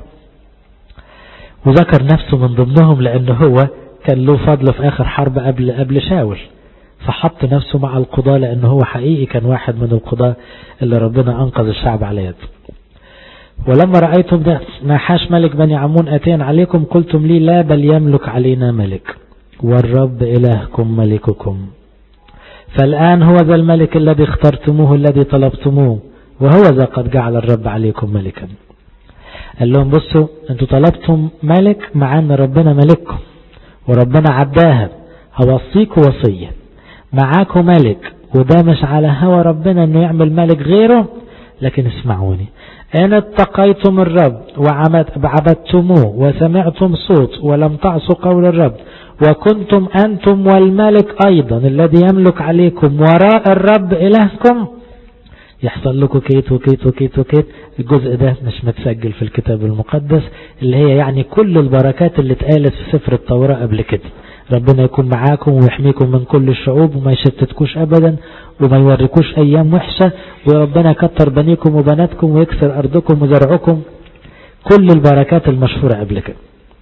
وذكر نفسه من ضمنهم لأنه هو كان له فضل في آخر حرب قبل قبل شاول فحط نفسه مع القضاء لأنه هو حقيقي كان واحد من القضاء اللي ربنا أنقذ الشعب على يده ولما رأيتم ده نحاش ملك بني عمون أتين عليكم قلتم لي لا بل يملك علينا ملك والرب إلهكم ملككم فالآن هو ذا الملك الذي اخترتموه الذي طلبتموه وهو ذا قد جعل الرب عليكم ملكا قال لهم بصوا انتوا طلبتم ملك مع ان ربنا ملككم وربنا عداها هوصيكوا وصية معاكم ملك وده مش على هوى ربنا انه يعمل ملك غيره لكن اسمعوني ان اتقيتم الرب وعبدتموه وسمعتم صوت ولم تعصوا قول الرب وكنتم أنتم والملك أيضا الذي يملك عليكم وراء الرب إلهكم يحصل لكم كيت وكيت وكيت وكيت الجزء ده مش متسجل في الكتاب المقدس اللي هي يعني كل البركات اللي اتقالت في سفر التوراة قبل كده ربنا يكون معاكم ويحميكم من كل الشعوب وما يشتتكوش أبدا وما يوريكوش أيام وحشة وربنا يكتر بنيكم وبناتكم ويكسر أرضكم وزرعكم كل البركات المشهورة قبل كده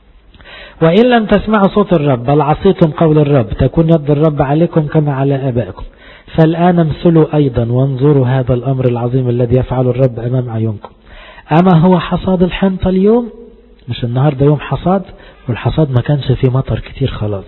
وإن لم تسمعوا صوت الرب بل عصيتم قول الرب تكون يد الرب عليكم كما على آبائكم فالآن امثلوا أيضا وانظروا هذا الأمر العظيم الذي يفعل الرب أمام عيونكم أما هو حصاد الحنطة اليوم مش النهاردة يوم حصاد والحصاد ما كانش فيه مطر كتير خلاص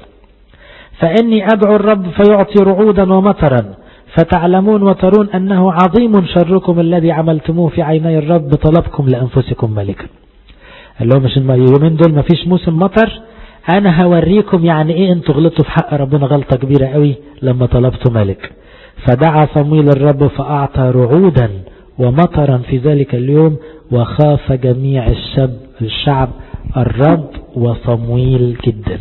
فإني أدعو الرب فيعطي رعودا ومطرا فتعلمون وترون أنه عظيم شركم الذي عملتموه في عيني الرب بطلبكم لأنفسكم ملكا قال لهم مش اليومين دول ما فيش موسم مطر أنا هوريكم يعني إيه أنتوا غلطتوا في حق ربنا غلطة كبيرة قوي لما طلبتوا ملك فدعا صمويل الرب فأعطى رعودا ومطرا في ذلك اليوم وخاف جميع الشب الشعب الرب وصمويل جدا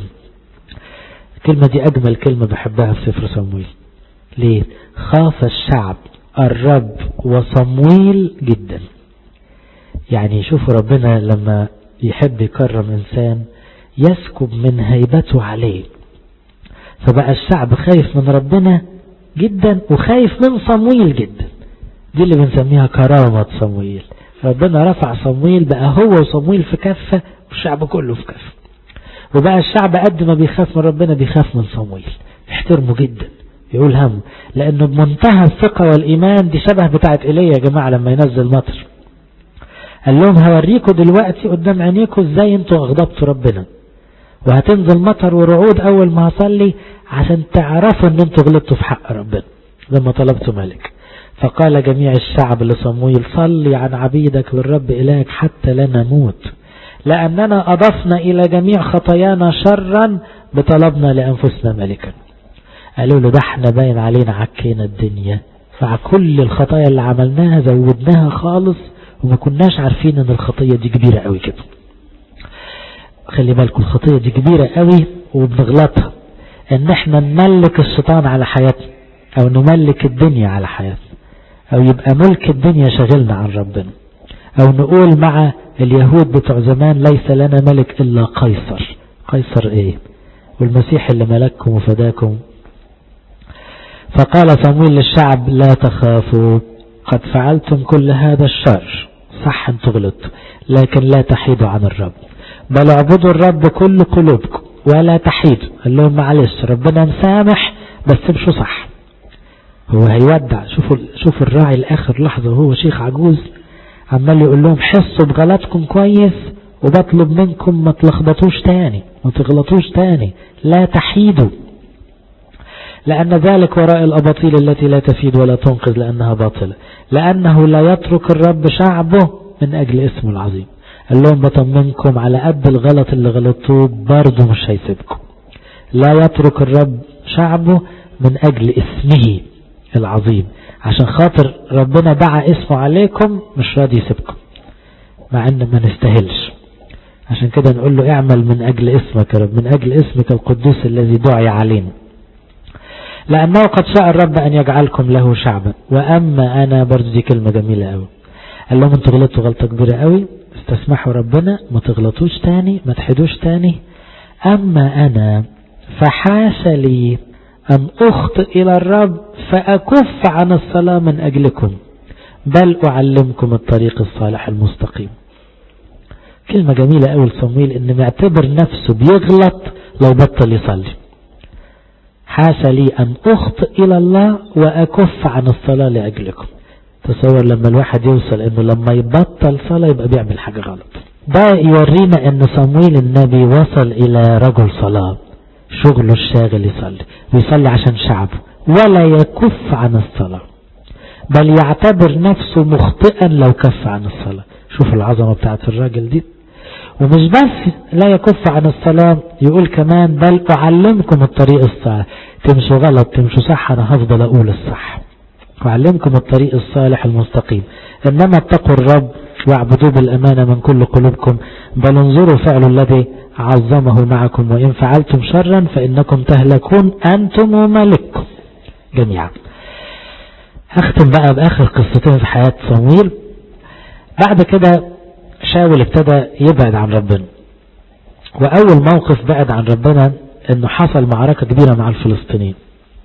الكلمة دي أجمل كلمة بحبها في سفر صمويل ليه خاف الشعب الرب وصمويل جدا يعني شوفوا ربنا لما يحب يكرم إنسان يسكب من هيبته عليه فبقى الشعب خايف من ربنا جدا وخايف من صمويل جدا دي اللي بنسميها كرامة صمويل ربنا رفع صمويل بقى هو وصمويل في كفة والشعب كله في كفة وبقى الشعب قد ما بيخاف من ربنا بيخاف من صمويل يحترمه جدا يقول هم لانه بمنتهى الثقة والايمان دي شبه بتاعت ايليا يا جماعة لما ينزل مطر قال لهم هوريكم دلوقتي قدام عينيكم ازاي انتوا اغضبتوا ربنا وهتنزل مطر ورعود اول ما هصلي عشان تعرفوا ان انتوا غلطتوا في حق ربنا لما طلبتوا ملك فقال جميع الشعب لصمويل صلي عن عبيدك والرب إلهك حتى لا نموت لأننا أضفنا إلى جميع خطايانا شرا بطلبنا لأنفسنا ملكا قالوا له ده احنا باين علينا عكينا الدنيا فكل الخطايا اللي عملناها زودناها خالص وما كناش عارفين ان الخطية دي كبيرة قوي كده خلي بالكم الخطية دي كبيرة قوي وبنغلطها ان احنا نملك الشيطان على حياتنا او نملك الدنيا على حياتنا او يبقى ملك الدنيا شغلنا عن ربنا او نقول مع اليهود بتوع زمان ليس لنا ملك الا قيصر قيصر ايه والمسيح اللي ملككم وفداكم فقال صمويل للشعب لا تخافوا قد فعلتم كل هذا الشر صح انتوا غلطتوا لكن لا تحيدوا عن الرب بل اعبدوا الرب كل قلوبكم ولا تحيدوا قال لهم معلش ربنا مسامح بس امشوا صح هو هيودع شوفوا شوفوا الراعي لاخر لحظه وهو شيخ عجوز عمال يقول لهم حسوا بغلطكم كويس وبطلب منكم ما تلخبطوش تاني ما تغلطوش تاني لا تحيدوا لأن ذلك وراء الأباطيل التي لا تفيد ولا تنقذ لأنها باطلة لأنه لا يترك الرب شعبه من أجل اسمه العظيم قال لهم بطمنكم على قد الغلط اللي غلطوه برضه مش هيسيبكم لا يترك الرب شعبه من أجل اسمه العظيم عشان خاطر ربنا دعا اسمه عليكم مش راضي يسيبكم مع ان ما نستاهلش عشان كده نقول له اعمل من اجل اسمك يا رب من اجل اسمك القدوس الذي دعي علينا لانه قد شاء الرب ان يجعلكم له شعبا واما انا برضه دي كلمه جميله قوي قال لهم انتوا غلطتوا غلطه كبيره قوي استسمحوا ربنا ما تغلطوش تاني ما تحدوش تاني اما انا فحاش لي أن أخطئ إلى الرب فأكف عن الصلاة من أجلكم بل أعلمكم الطريق الصالح المستقيم كلمة جميلة أول صمويل إن معتبر نفسه بيغلط لو بطل يصلي حاش لي أن أخطئ إلى الله وأكف عن الصلاة لأجلكم تصور لما الواحد يوصل إنه لما يبطل صلاة يبقى بيعمل حاجة غلط ده يورينا إن صمويل النبي وصل إلى رجل صلاة شغله الشاغل يصلي ويصلي عشان شعبه ولا يكف عن الصلاة بل يعتبر نفسه مخطئا لو كف عن الصلاة شوف العظمة بتاعت الراجل دي ومش بس لا يكف عن الصلاة يقول كمان بل أعلمكم الطريق الصالح تمشوا غلط تمشوا صح أنا هفضل أقول الصح أعلمكم الطريق الصالح المستقيم إنما اتقوا الرب واعبدوه بالأمانة من كل قلوبكم بل انظروا فعل الذي عظمه معكم وإن فعلتم شرا فإنكم تهلكون أنتم وملككم جميعا هختم بقى بآخر قصتين في حياة صمويل بعد كده شاول ابتدى يبعد عن ربنا وأول موقف بعد عن ربنا انه حصل معركة كبيرة مع الفلسطينيين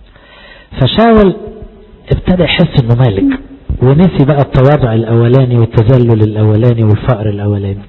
فشاول ابتدى يحس انه مالك ونسي بقى التواضع الاولاني والتذلل الاولاني والفقر الاولاني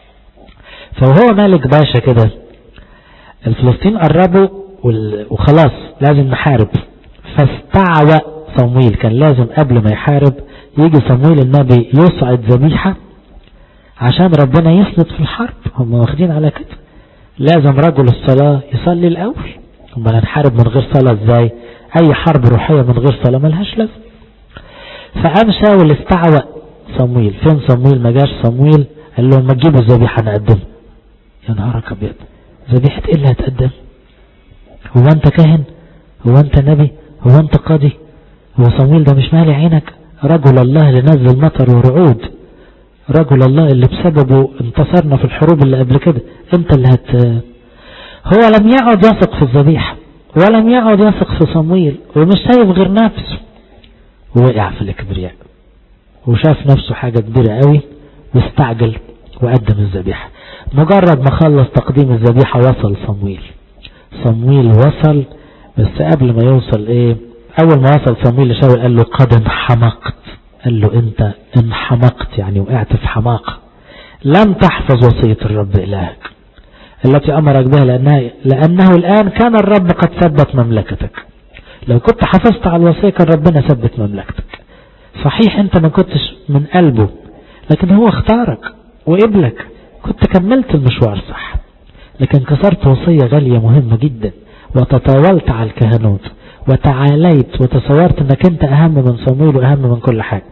فهو مالك باشا كده الفلسطين قربوا وخلاص لازم نحارب فاستعوى صمويل كان لازم قبل ما يحارب يجي صمويل النبي يصعد ذبيحة عشان ربنا يسند في الحرب هم واخدين على كده لازم رجل الصلاة يصلي الأول ثم نحارب من غير صلاة ازاي اي حرب روحية من غير صلاة ملهاش لازم فقام شاول استعوى صمويل فين صمويل ما جاش صمويل قال لهم ما تجيبوا الذبيحة نقدمها يا نهارك ابيض ذبيحة ايه اللي هتقدم هو انت كاهن هو انت نبي هو انت قاضي هو صمويل ده مش مالي عينك رجل الله اللي نزل مطر ورعود رجل الله اللي بسببه انتصرنا في الحروب اللي قبل كده انت اللي هت هو لم يعد يثق في الذبيحة ولم يعد يثق في صمويل ومش شايف غير نفسه ووقع في الكبرياء وشاف نفسه حاجة كبيرة قوي واستعجل وقدم الذبيحة مجرد ما خلص تقديم الذبيحة وصل صمويل صمويل وصل بس قبل ما يوصل ايه اول ما وصل صمويل لشاول قال له قد انحمقت قال له انت انحمقت يعني وقعت في حماقة لم تحفظ وصية الرب إلهك التي أمرك بها لأنها لأنه الآن كان الرب قد ثبت مملكتك لو كنت حافظت على الوصية كان ربنا ثبت مملكتك صحيح انت ما كنتش من قلبه لكن هو اختارك وقبلك كنت كملت المشوار صح لكن كسرت وصية غالية مهمة جدا وتطاولت على الكهنوت وتعاليت وتصورت انك انت اهم من صمويل واهم من كل حاجة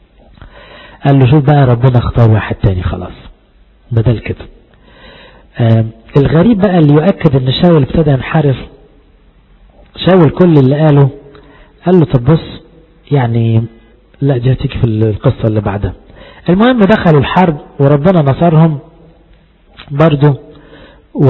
قال له شوف بقى ربنا اختار واحد تاني خلاص بدل كده الغريب بقى اللي يؤكد ان شاول ابتدى ينحرف شاول كل اللي قاله قال له طب بص يعني لا دي هتيجي في القصة اللي بعدها المهم دخلوا الحرب وربنا نصرهم برضو و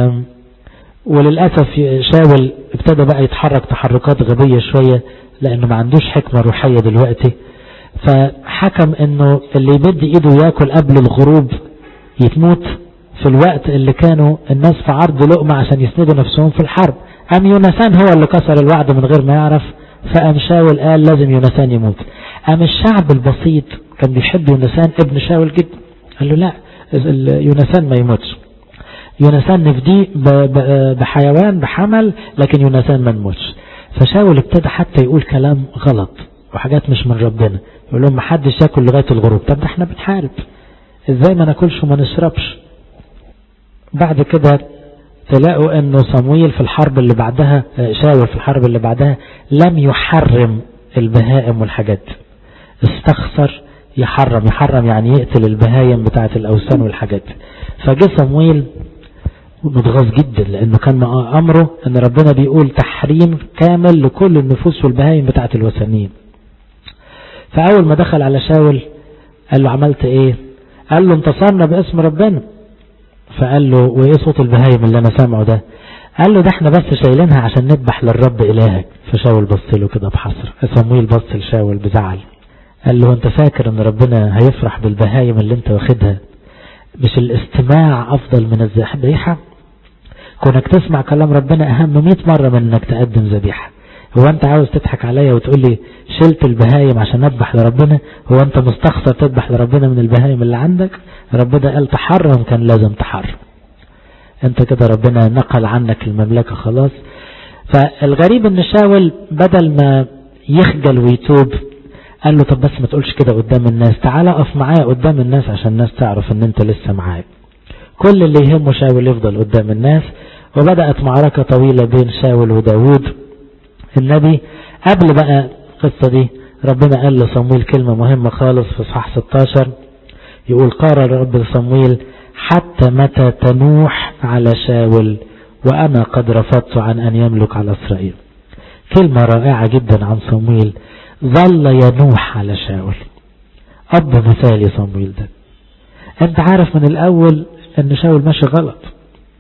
وللأسف شاول ابتدى بقى يتحرك تحركات غبية شوية لأنه ما عندوش حكمة روحية دلوقتي فحكم انه اللي يبد ايده ياكل قبل الغروب يتموت في الوقت اللي كانوا الناس في عرض لقمة عشان يسندوا نفسهم في الحرب أم يونسان هو اللي كسر الوعد من غير ما يعرف فأم شاول قال لازم يونسان يموت أم الشعب البسيط كان بيحب يونسان ابن شاول جدا قال له لا يونسان ما يموتش يونسان نفديه بحيوان بحمل لكن يونسان ما نموتش فشاول ابتدى حتى يقول كلام غلط وحاجات مش من ربنا يقول لهم محدش ياكل لغاية الغروب طب ده احنا بنحارب ازاي ما ناكلش وما نشربش بعد كده تلاقوا انه صمويل في الحرب اللي بعدها شاول في الحرب اللي بعدها لم يحرم البهائم والحاجات استخسر يحرم يحرم يعني يقتل البهايم بتاعت الاوثان والحاجات فجه صمويل متغاظ جدا لانه كان امره ان ربنا بيقول تحريم كامل لكل النفوس والبهايم بتاعت الوثنيين فاول ما دخل على شاول قال له عملت ايه قال له انتصرنا باسم ربنا فقال له وايه صوت البهايم اللي انا سامعه ده قال له ده احنا بس شايلينها عشان نذبح للرب الهك فشاول بص له كده بحسر صمويل بص لشاول بزعل قال له انت فاكر ان ربنا هيفرح بالبهايم اللي انت واخدها مش الاستماع افضل من الذبيحة كونك تسمع كلام ربنا اهم 100 مرة من انك تقدم ذبيحة هو انت عاوز تضحك عليا وتقول لي شلت البهايم عشان اذبح لربنا هو انت مستخسر تذبح لربنا من البهايم اللي عندك ربنا قال تحرم كان لازم تحرم انت كده ربنا نقل عنك المملكة خلاص فالغريب ان شاول بدل ما يخجل ويتوب قال له طب بس ما تقولش كده قدام الناس تعالى اقف معايا قدام الناس عشان الناس تعرف ان انت لسه معايا كل اللي يهمه شاول يفضل قدام الناس وبدأت معركة طويلة بين شاول وداود النبي قبل بقى القصة دي ربنا قال لصمويل كلمة مهمة خالص في صح 16 يقول قال رب صمويل حتى متى تنوح على شاول وأنا قد رفضت عن أن يملك على إسرائيل كلمة رائعة جدا عن صمويل ظل ينوح على شاول أب مثالي صمويل ده أنت عارف من الأول أن شاول ماشي غلط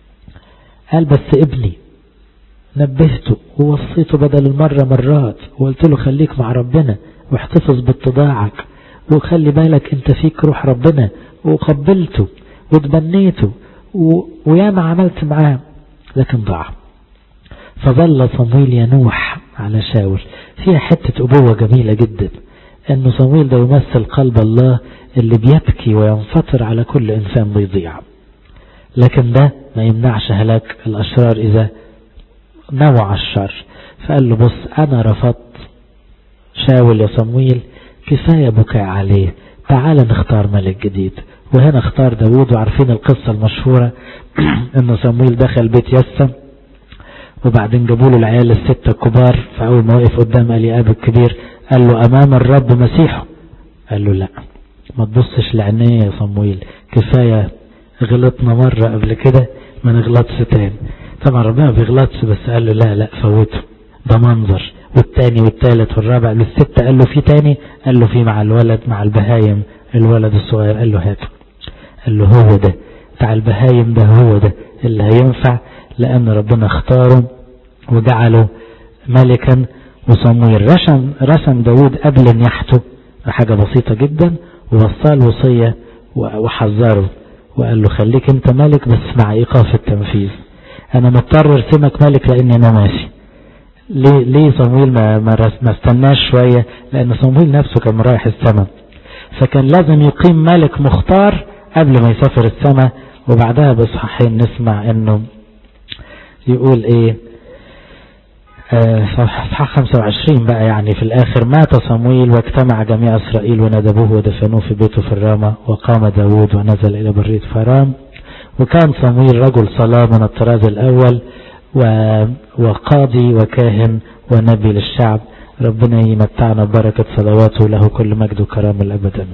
قال بس ابني نبهته ووصيته بدل المرة مرات وقلت له خليك مع ربنا واحتفظ باتضاعك وخلي بالك انت فيك روح ربنا وقبلته وتبنيته و... وياما عملت معاه لكن ضاع فظل صمويل ينوح على شاول فيها حتة أبوة جميلة جدا أنه صمويل ده يمثل قلب الله اللي بيبكي وينفطر على كل إنسان بيضيع لكن ده ما يمنعش هلاك الأشرار إذا نوع الشر فقال له بص أنا رفضت شاول يا صمويل كفاية بكاء عليه تعال نختار ملك جديد وهنا اختار داود وعارفين القصة المشهورة ان صمويل دخل بيت يسا وبعدين جابوا له العيال الستة الكبار فأول ما وقف قدام الياب الكبير قال له أمام الرب مسيحه قال له لا ما تبصش لعينيه يا صمويل كفاية غلطنا مرة قبل كده ما نغلطش تاني طبعا ربنا ما بيغلطش بس قال له لا لا فوته ده منظر والتاني والتالت والرابع للستة قال له في تاني قال له في مع الولد مع البهايم الولد الصغير قال له هاته قال له هو ده بتاع البهايم ده هو ده اللي هينفع لأن ربنا اختاره وجعله ملكا وصمويل رسم رسم داود قبل نياحته حاجة بسيطة جدا ووصاه الوصية وحذره وقال له خليك انت ملك بس مع ايقاف التنفيذ انا مضطر ارسمك ملك لاني انا ماشي ليه ليه صمويل ما ما, ما استناش شوية لان صمويل نفسه كان رايح السماء فكان لازم يقيم ملك مختار قبل ما يسافر السماء وبعدها بصحين نسمع انه يقول ايه صفحة 25 بقى يعني في الاخر مات صمويل واجتمع جميع اسرائيل وندبوه ودفنوه في بيته في الرامة وقام داود ونزل الى برية فرام وكان صمويل رجل صلاة من الطراز الاول وقاضي وكاهن ونبي للشعب ربنا يمتعنا ببركة صلواته له كل مجد وكرام الابد